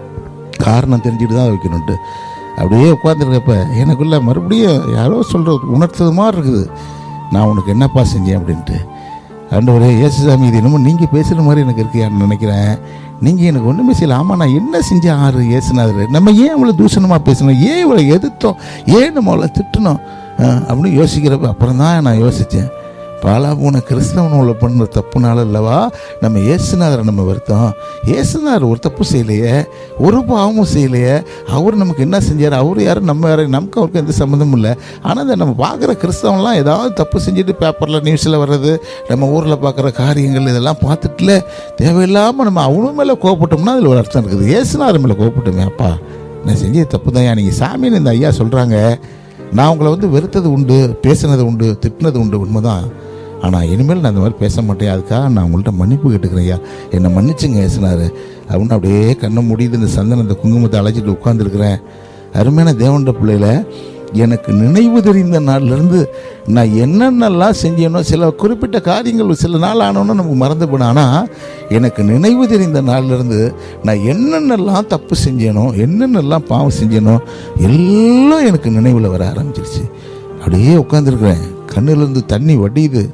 A: காரணம் தெரிஞ்சுட்டு தான் வைக்கணுன்ட்டு அப்படியே உட்காந்துருக்கப்ப எனக்குள்ள மறுபடியும் யாரோ சொல்கிற உணர்த்தது மாதிரி இருக்குது நான் உனக்கு என்னப்பா செஞ்சேன் அப்படின்ட்டு ஆண்டவரே இயேசுசாமி இது என்னமோ நீங்கள் பேசுகிற மாதிரி எனக்கு இருக்கியான்னு நினைக்கிறேன் நீங்கள் எனக்கு ஒன்றுமே செய்யல ஆமாம் நான் என்ன செஞ்சேன் ஆறு இயேசுனாதர் நம்ம ஏன் இவ்வளோ தூஷணமாக பேசணும் ஏன் இவ்வளோ எதிர்த்தோம் ஏன் நம்ம அவ்வளோ திட்டணும் அஹ், அப்படின்னு யோசிக்கிறப்ப அப்புறம் தான் நான் யோசித்தேன் பாலா போன கிறிஸ்தவனுள்ள பண்ணுற தப்புனால அல்லவா நம்ம இயேசுநாதரை நம்ம வருத்தம் இயேசுநாதர் ஒரு தப்பு செய்யலையே ஒரு பாவமும் செய்யலையே அவர் நமக்கு என்ன செஞ்சார் அவர் யாரும் நம்ம யாரும் நமக்கு அவருக்கு எந்த சம்மந்தமும் இல்லை ஆனால் இந்த நம்ம பார்க்குற கிறிஸ்தவன்லாம் ஏதாவது தப்பு செஞ்சுட்டு பேப்பரில் நியூஸில் வர்றது நம்ம ஊரில் பார்க்குற காரியங்கள் இதெல்லாம் பார்த்துட்டுல தேவையில்லாமல் நம்ம அவனும் மேலே கோவப்பட்டோம்னா அதில் ஒரு அர்த்தம் இருக்குது இயேசுநாதர் மேலே கோவப்பட்டோமே அப்பா நான் செஞ்சது தப்பு தான் நீங்கள் சாமின்னு இந்த ஐயா சொல்கிறாங்க நான் உங்களை வந்து வெறுத்தது உண்டு பேசினது உண்டு திட்டினது உண்டு உண்மைதான் ஆனால் இனிமேல் நான் இந்த மாதிரி பேச மாட்டேன் அதுக்காக நான் உங்கள்கிட்ட மன்னிப்பு கேட்டுக்கிறேன் ஐயா என்னை மன்னிச்சுங்க ஏசுனாரு அப்படின்னு அப்படியே கண்ணை முடியுது இந்த சந்தனத்தை குங்குமத்தை அழைச்சிட்டு உட்காந்துருக்கிறேன் அருமையான தேவண்ட பிள்ளையில எனக்கு நினைவு தெரிந்த நாள்லேருந்து நான் என்னென்னலாம் செஞ்சேனோ சில குறிப்பிட்ட காரியங்கள் சில நாள் ஆனோன்னு நமக்கு மறந்து போனேன் ஆனால் எனக்கு நினைவு தெரிந்த நாள்லேருந்து நான் என்னென்னலாம் தப்பு செஞ்சேனோ என்னென்னலாம் பாவம் செஞ்சேனோ எல்லாம் எனக்கு நினைவில் வர ஆரம்பிச்சிருச்சு அப்படியே உட்காந்துருக்குறேன் கண்ணிலேருந்து தண்ணி வடியுது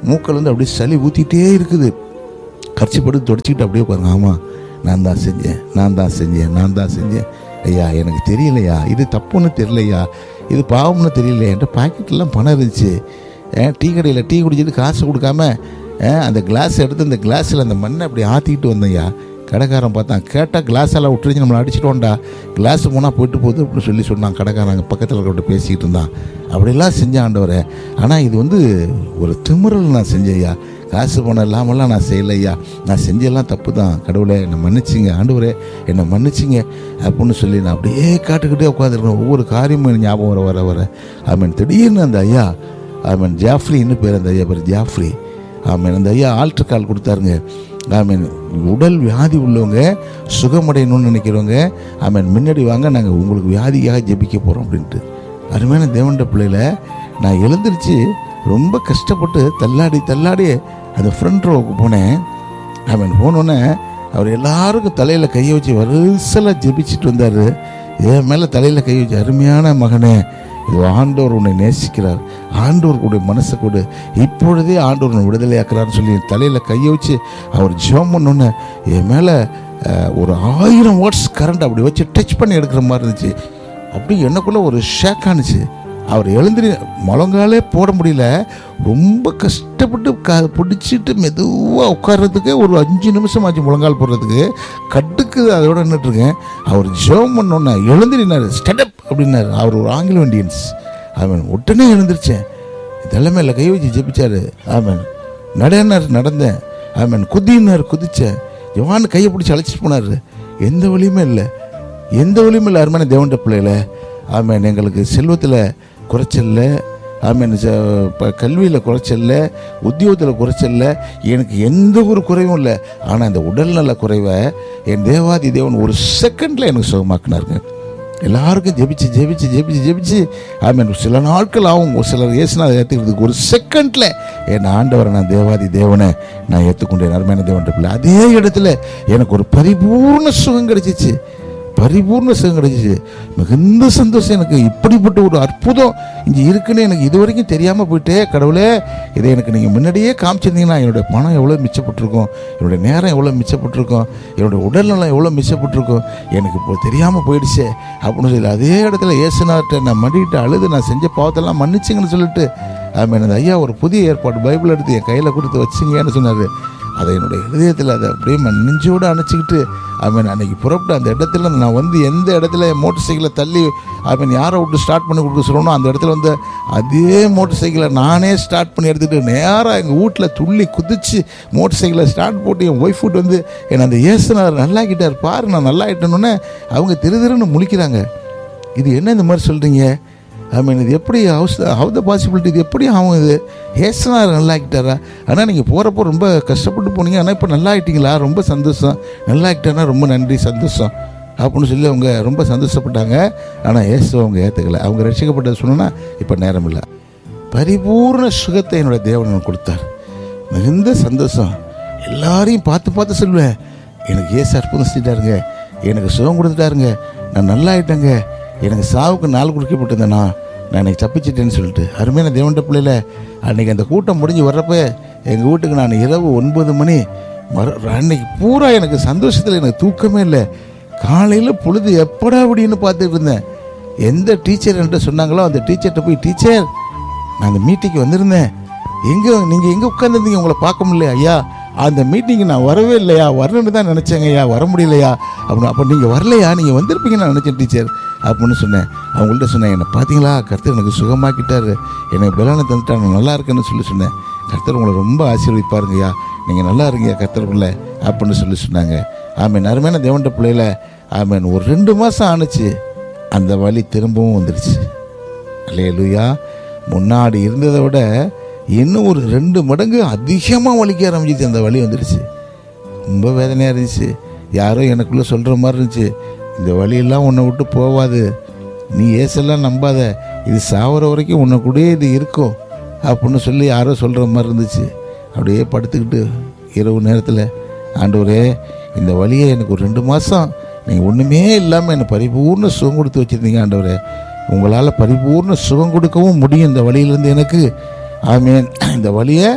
A: மூக்கிலேருந்து அப்படியே சளி ஊற்றிட்டே இருக்குது கரைச்சி படுத்து தொடச்சிக்கிட்டு அப்படியே உட்காருங்க ஆமாம் நான் தான் செஞ்சேன் நான் தான் செஞ்சேன் நான் தான் செஞ்சேன் ஐயா எனக்கு தெரியலையா இது தப்புன்னு தெரியலையா இது பாவம்னு தெரியலையா என்கிட்ட பாக்கெட்லாம் பணம் இருந்துச்சு ஏன் டீ கடையில் டீ குடிச்சிட்டு காசு கொடுக்காம ஏன் அந்த கிளாஸ் எடுத்து அந்த கிளாஸில் அந்த மண்ணை அப்படி ஆற்றிக்கிட்டு வந்தேன்யா கடைக்காரன் பார்த்தான் கேட்டால் கிளாஸ் எல்லாம் விட்டுருச்சு நம்மளை அடிச்சிட்டோம்டா கிளாஸ் போனால் போயிட்டு போகுது அப்படின்னு சொல்லி சொன்னான் கடைக்காரன் அங்கே பக்கத்தில் இருக்கிற பேசிக்கிட்டு இருந்தான் அப்படிலாம் செஞ்சேன் ஆண்டவரே ஆனால் இது வந்து ஒரு திமிரல் நான் செஞ்சேன்யா காசு பணம் இல்லாமலாம் நான் செய்யலையா நான் செஞ்செல்லாம் தப்பு தான் கடவுளே என்னை மன்னிச்சிங்க ஆண்டவரே என்னை மன்னிச்சிங்க அப்படின்னு சொல்லி நான் அப்படியே காட்டுக்கிட்டே உட்காந்துருக்கேன் ஒவ்வொரு காரியமும் எனக்கு ஞாபகம் வர வர வர ஆமீன் திடீர்னு அந்த ஐயா ஆமீன் ஜாஃப்ரின்னு பேர் அந்த ஐயா பேர் ஜாஃப்ரி ஆமீன் அந்த ஐயா ஆல்ட்ரு கால் கொடுத்தாருங்க ஆமீன் உடல் வியாதி உள்ளவங்க சுகமடையணும்னு நினைக்கிறவங்க ஆமீன் முன்னாடி வாங்க நாங்கள் உங்களுக்கு வியாதிக்காக ஜெபிக்க போகிறோம் அப்படின்ட்டு அருமையான தேவண்ட பிள்ளையில நான் எழுந்திருச்சு ரொம்ப கஷ்டப்பட்டு தள்ளாடி தள்ளாடி அந்த ஃப்ரண்ட் ரோவுக்கு போனேன் அவன் போனோன்னே அவர் எல்லாருக்கும் தலையில் கையை வச்சு வரிசலாக ஜெபிச்சுட்டு வந்தார் என் மேலே தலையில் கை வச்சு அருமையான மகனே இது ஆண்டவர் உன்னை நேசிக்கிறார் ஆண்டவர் கூட மனசை கொடு இப்பொழுதே ஆண்டவர் உன்னை விடுதலையாக்குறான்னு சொல்லி என் தலையில் கையை வச்சு அவர் ஜெபம் பண்ணோன்னே என் மேலே அஹ், ஒரு ஆயிரம் வாட்ஸ் கரண்ட் அப்படி வச்சு டச் பண்ணி எடுக்கிற மாதிரி இருந்துச்சு அப்படி எனக்குள்ள ஒரு ஷேக் ஆனுச்சு அவர் எழுந்திரி முழங்காலே போட முடியல ரொம்ப கஷ்டப்பட்டு க பிடிச்சிட்டு மெதுவாக உட்கார்றதுக்கு ஒரு அஞ்சு நிமிஷம் ஆச்சு முழங்கால் போடுறதுக்கு கட்டுக்கு அதோட நின்றுட்டுருக்கேன் அவர் ஜெபம் பண்ணோன்னே எழுந்திரினார் ஸ்டெடப் அப்படின்னாரு அவர் ஒரு ஆங்கிலோ இண்டியன்ஸ் அவன் உடனே எழுந்திரிச்சேன் தலைமையில் கை வச்சு ஜெபிச்சாரு ஆமன் நடனார் நடந்தேன் ஆமன் குதினார் குதிச்சேன் ஜவான் கையை பிடிச்சி அழைச்சிட்டு போனார் எந்த வழியுமே இல்லை எந்த வழியும் இல்லை அருமையான தேவண்ட பிள்ளைகள ஆமேன் எங்களுக்கு செல்வத்தில் குறைச்சல்ல ஆமேன் கல்வியில் குறைச்சல்ல உத்தியோகத்தில் குறைச்சல்ல எனக்கு எந்த ஒரு குறைவும் இல்லை ஆனால் இந்த உடல்நல குறைவை என் தேவாதி தேவன் ஒரு செகண்டில் எனக்கு சுகமாக்குனாருங்க எல்லாருக்கும் ஜெபிச்சு ஜெபிச்சு ஜெபிச்சு ஜெபிச்சு ஆமீன் சில நாட்கள் ஆகும் ஒரு சிலர் இயேசுனா அதை ஏற்றுக்கிறதுக்கு ஒரு செகண்டில் என் ஆண்டவரை நான் தேவாதி தேவனை நான் ஏற்றுக்கொண்டேன் அருமையான தேவன் பிள்ளை அதே இடத்துல எனக்கு ஒரு பரிபூர்ண சுகம் கிடைச்சிச்சு பரிபூர்ண சுகம் கிடைச்சிச்சு மிகுந்த சந்தோஷம் எனக்கு இப்படிப்பட்ட ஒரு அற்புதம் இங்கே இருக்குன்னு எனக்கு இது வரைக்கும் தெரியாமல் போயிட்டே கடவுளே இதை எனக்கு நீங்கள் முன்னாடியே காமிச்சிருந்தீங்கன்னா என்னுடைய பணம் எவ்வளோ மிச்சப்பட்டிருக்கும் என்னுடைய நேரம் எவ்வளோ மிச்சப்பட்டிருக்கும் என்னுடைய உடல்நலம் எவ்வளோ மிச்சப்பட்டிருக்கும் எனக்கு இப்போ தெரியாமல் போயிடுச்சே அப்படின்னு சொல்லி அதே இடத்துல ஏசுனார்ட்ட நான் மண்டிக்கிட்டு அழுது நான் செஞ்ச பாவத்தெல்லாம் மன்னிச்சுங்கன்னு சொல்லிட்டு ஆமாம் அந்த ஐயா ஒரு புதிய ஏற்பாடு பைபிள் எடுத்து என் கையில் கொடுத்து வச்சுங்கன்னு சொன்னார் அதை என்னுடைய இதயத்தில் அதை அப்படியே ம- நெஞ்சோடு அணைச்சிக்கிட்டு அவன் அன்னைக்கு புறப்பட்டு அந்த இடத்துல நான் வந்து எந்த இடத்துல என் மோட்டர் சைக்கிளை தள்ளி அவன் யாரை விட்டு ஸ்டார்ட் பண்ணி கொடுக்க சொல்லணும் அந்த இடத்துல வந்து அதே மோட்டர் சைக்கிளை நானே ஸ்டார்ட் பண்ணி எடுத்துகிட்டு நேராக எங்கள் வீட்டில் துள்ளி குதிச்சு மோட்டர் சைக்கிளை ஸ்டார்ட் போட்டு என் ஒய்ஃப் வீட்டு வந்து என்னை அந்த ஏசுனார் நல்லாக்கிட்டார் பாரு நான் நல்லா ஆகிட்டேன்னொன்னே அவங்க திரு திருன்னு முழிக்கிறாங்க இது என்ன இந்த மாதிரி சொல்கிறீங்க ஐ மீன் இது எப்படி ஹவுஸ் ஹவு த பாசிபிலிட்டி இது எப்படி ஆகும் இது ஏசுனார் நல்லா ஆகிட்டாரா ஆனால் நீங்கள் போகிறப்போ ரொம்ப கஷ்டப்பட்டு போனீங்க ஆனால் இப்போ நல்லா ஆகிட்டீங்களா ரொம்ப சந்தோஷம் நல்லா ஆகிட்டானா ரொம்ப நன்றி சந்தோஷம் அப்படின்னு சொல்லி அவங்க ரொம்ப சந்தோஷப்பட்டாங்க ஆனால் ஏசு அவங்க ஏற்றுக்கல அவங்க ரசிக்கப்பட்டது சொன்னா இப்போ நேரம் இல்லை பரிபூர்ண சுகத்தை என்னோட தேவன் எனக்கு கொடுத்தார் மிகுந்த சந்தோஷம் எல்லாரையும் பார்த்து பார்த்து சொல்லுவேன் எனக்கு ஏசு அற்புதம் செஞ்சிட்டாருங்க எனக்கு சுகம் கொடுத்துட்டாருங்க நான் நல்லா ஆயிட்டேங்க எனக்கு சாவுக்கு நாள் கொடுக்கப்பட்டிருந்தேனா நான் இன்னைக்கு தப்பிச்சிட்டேன்னு சொல்லிட்டு அருமையான தேவன்ட பிள்ளையில அன்னைக்கு அந்த கூட்டம் முடிஞ்சு வர்றப்ப எங்கள் வீட்டுக்கு நான் இரவு ஒன்பது மணி மறு அன்னைக்கு பூரா எனக்கு சந்தோஷத்தில் எனக்கு தூக்கமே இல்லை காலையில் பொழுது எப்படா அப்படின்னு பார்த்துட்டு இருந்தேன் எந்த டீச்சர் என்கிட்ட சொன்னாங்களோ அந்த டீச்சர்கிட்ட போய் டீச்சர் நான் அந்த மீட்டிங்க்கு வந்திருந்தேன் எங்கே நீங்கள் எங்கே உட்காந்துருந்தீங்க உங்களை பார்க்க முடியல ஐயா அந்த மீட்டிங்கு நான் வரவே இல்லையா வரணும்னு தான் நினச்சேங்க ஐயா வர முடியலையா அப்படின்னு அப்போ நீங்கள் வரலையா நீங்கள் வந்திருப்பீங்கன்னு நான் நினச்சேன் டீச்சர் அப்படின்னு சொன்னேன் அவங்கள்ட்ட சொன்னேன் என்னை பார்த்தீங்களா கர்த்தர் எனக்கு சுகமாக்கிட்டாரு எனக்கு பலனை தந்துட்டா நான் நல்லா இருக்கேன்னு சொல்லி சொன்னேன் கர்த்தர் உங்களை ரொம்ப ஆசீர்வதிப்பாருங்கய்யா நீங்கள் நல்லா இருங்க கர்த்தருக்குள்ள அப்படின்னு சொல்லி சொன்னாங்க ஆமேன் அருமையான தேவன்ட பிள்ளையில ஆமேன் ஒரு ரெண்டு மாதம் ஆணுச்சு அந்த வலி திரும்பவும் வந்துடுச்சு அல்லேலூயா முன்னாடி இருந்ததை விட இன்னும் ஒரு ரெண்டு மடங்கு அதிகமாக வலிக்க ஆரம்பிச்சிச்சு அந்த வலி வந்துடுச்சு ரொம்ப வேதனையாக இருந்துச்சு யாரோ எனக்குள்ளே சொல்கிற மாதிரி இருந்துச்சு இந்த வழியெல்லாம் உன்னை விட்டு போவாது நீ ஏசெல்லாம் நம்பாத இது சாவர வரைக்கும் உன்னை கூடயே இது இருக்கும் அப்படின்னு சொல்லி யாரோ சொல்கிற மாதிரி இருந்துச்சு அப்படியே படுத்துக்கிட்டு இரவு நேரத்தில் ஆண்டவரே இந்த வழியை எனக்கு ஒரு ரெண்டு மாதம் நீங்கள் ஒன்றுமே இல்லாமல் என்னை பரிபூர்ண சுகம் கொடுத்து வச்சுருந்தீங்க ஆண்டவரே உங்களால் பரிபூர்ண சுகம் கொடுக்கவும் முடியும் இந்த வழியிலேருந்து எனக்கு ஆமேன் இந்த வழியை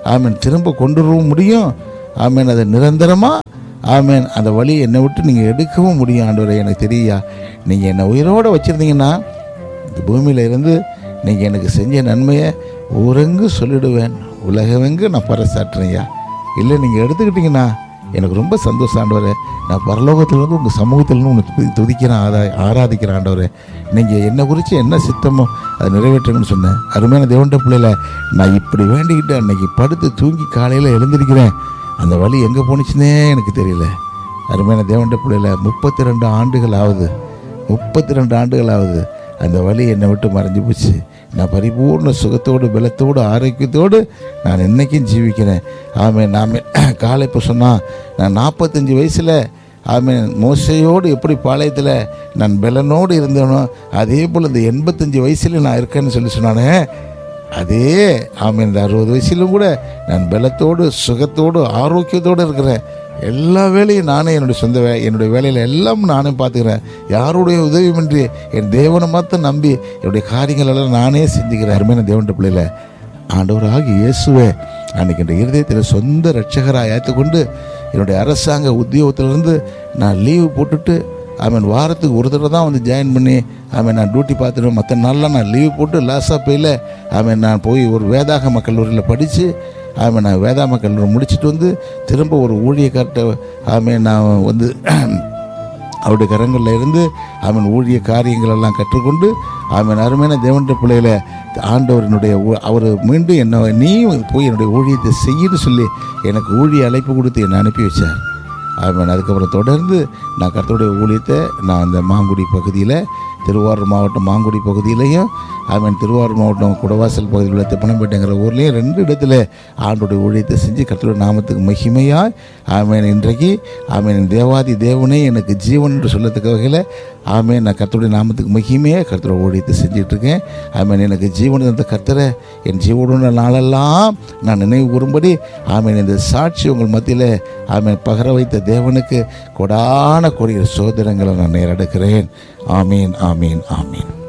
A: ஆமீன் திரும்ப கொண்டு வரவும் முடியும் ஆமீன் அதை நிரந்தரமாக ஆமேன் அந்த வழி என்னை விட்டு நீங்கள் எடுக்கவும் முடியும் ஆண்டவரே எனக்கு தெரியா நீங்கள் என்னை உயிரோடு வச்சுருந்தீங்கன்னா இந்த பூமியில் இருந்து நீங்கள் எனக்கு செஞ்ச நன்மையை ஊரெங்கு சொல்லிடுவேன் உலகமெங்கு நான் பறைசாற்றுறேன்யா இல்லை நீங்கள் எடுத்துக்கிட்டீங்கன்னா எனக்கு ரொம்ப சந்தோஷம் ஆண்டவரே நான் பரலோகத்திலிருந்து உங்கள் சமூகத்திலிருந்து உங்களை துதி துதிக்கிறேன் ஆரா ஆராதிக்கிறேன் ஆண்டவரே நீங்கள் என்னை குறித்து என்ன சித்தமோ அதை நிறைவேற்றுங்கன்னு சொன்னேன் அருமையான தேவண்ட பிள்ளையில நான் இப்படி வேண்டிக்கிட்டு அன்னைக்கு படுத்து தூங்கி காலையில் எழுந்திருக்கிறேன் அந்த வழி எங்கே போணுச்சுன்னே எனக்கு தெரியல அருமையான தேவண்ட பிள்ளையில முப்பத்தி ரெண்டு ஆண்டுகள் ஆகுது முப்பத்தி ரெண்டு ஆண்டுகள் ஆகுது அந்த வழி என்னை விட்டு மறைஞ்சு போச்சு நான் பரிபூர்ண சுகத்தோடு பலத்தோடு ஆரோக்கியத்தோடு நான் இன்னைக்கும் ஜீவிக்கிறேன் ஆமே நாமே காலை இப்போ சொன்னால் நான் நாற்பத்தஞ்சு வயசில் ஆமே மோசையோடு எப்படி பாளையத்தில் நான் பலனோடு இருந்தேனோ அதே போல் இந்த எண்பத்தஞ்சு வயசில் நான் இருக்கேன்னு சொல்லி சொன்னானே அதே ஆமே இந்த அறுபது வயசிலும் கூட நான் பலத்தோடு சுகத்தோடு ஆரோக்கியத்தோடு இருக்கிறேன் எல்லா வேலையும் நானே என்னுடைய சொந்த வே என்னுடைய வேலையில் எல்லாம் நானே பார்த்துக்கிறேன் யாருடைய உதவியுமின்றி என் தேவனை மாத்திரம் நம்பி என்னுடைய காரியங்கள் எல்லாம் நானே செஞ்சுக்கிறேன் அருமையான தேவன்ட பிள்ளையில ஆண்டவராக இயேசுவே அன்னைக்கு என் இருதயத்தில் சொந்த ரட்சகராக ஏற்றுக்கொண்டு என்னுடைய அரசாங்க உத்தியோகத்திலிருந்து நான் லீவு போட்டுட்டு அவன் வாரத்துக்கு ஒரு தடவை தான் வந்து ஜாயின் பண்ணி அவன் நான் டியூட்டி பார்த்துட்டு மற்ற நாள்லாம் நான் லீவ் போட்டு லாஸாக போயில அவன் நான் போய் ஒரு வேதாகம கல்லூரியில் படித்து அவன் நான் வேதாம கல்லூரி முடிச்சுட்டு வந்து திரும்ப ஒரு ஊழியக்கார்ட்ட அவன் நான் வந்து அவருடைய கரங்களில் இருந்து அவன் ஊழிய காரியங்கள் எல்லாம் கற்றுக்கொண்டு அவன் அருமையான தேவன்ற பிள்ளையில ஆண்டவரினுடைய அவர் மீண்டும் என்ன நீ போய் என்னுடைய ஊழியத்தை செய்யன்னு சொல்லி எனக்கு ஊழிய அழைப்பு கொடுத்து என்னை அனுப்பி வச்சார் அவன் அதுக்கப்புறம் தொடர்ந்து நான் கர்த்தருடைய ஊழியத்தை நான் அந்த மாங்குடி பகுதியில் திருவாரூர் மாவட்டம் மாங்குடி பகுதியிலையும் அவன் திருவாரூர் மாவட்டம் குடவாசல் பகுதியில் உள்ள திப்பனம்பேட்டைங்கிற ஊர்லேயும் ரெண்டு இடத்துல ஆண்டோடைய ஊழியத்தை செஞ்சு கர்த்தருடைய நாமத்துக்கு மகிமையாய் ஆமேன் இன்றைக்கு ஆமேன் தேவாதி தேவனே எனக்கு ஜீவன் என்று சொல்லத்துக்கு வகையில் ஆமேன் நான் கர்த்தருடைய நாமத்துக்கு மகிமையாக கர்த்தரோட ஊழியத்தை செஞ்சுட்டு இருக்கேன் ஆமேன் எனக்கு ஜீவன் இருந்த கர்த்தரை என் ஜீவனுள்ள நாளெல்லாம் நான் நினைவு கூறும்படி ஆமேன் இந்த சாட்சி உங்கள் மத்தியில் ஆமேன் பகர வைத்த தேவனுக்கு கொடான கொடிய சோதனங்களை நான் நேரெடுக்கிறேன் ஆமீன் ஆமீன் ஆமீன்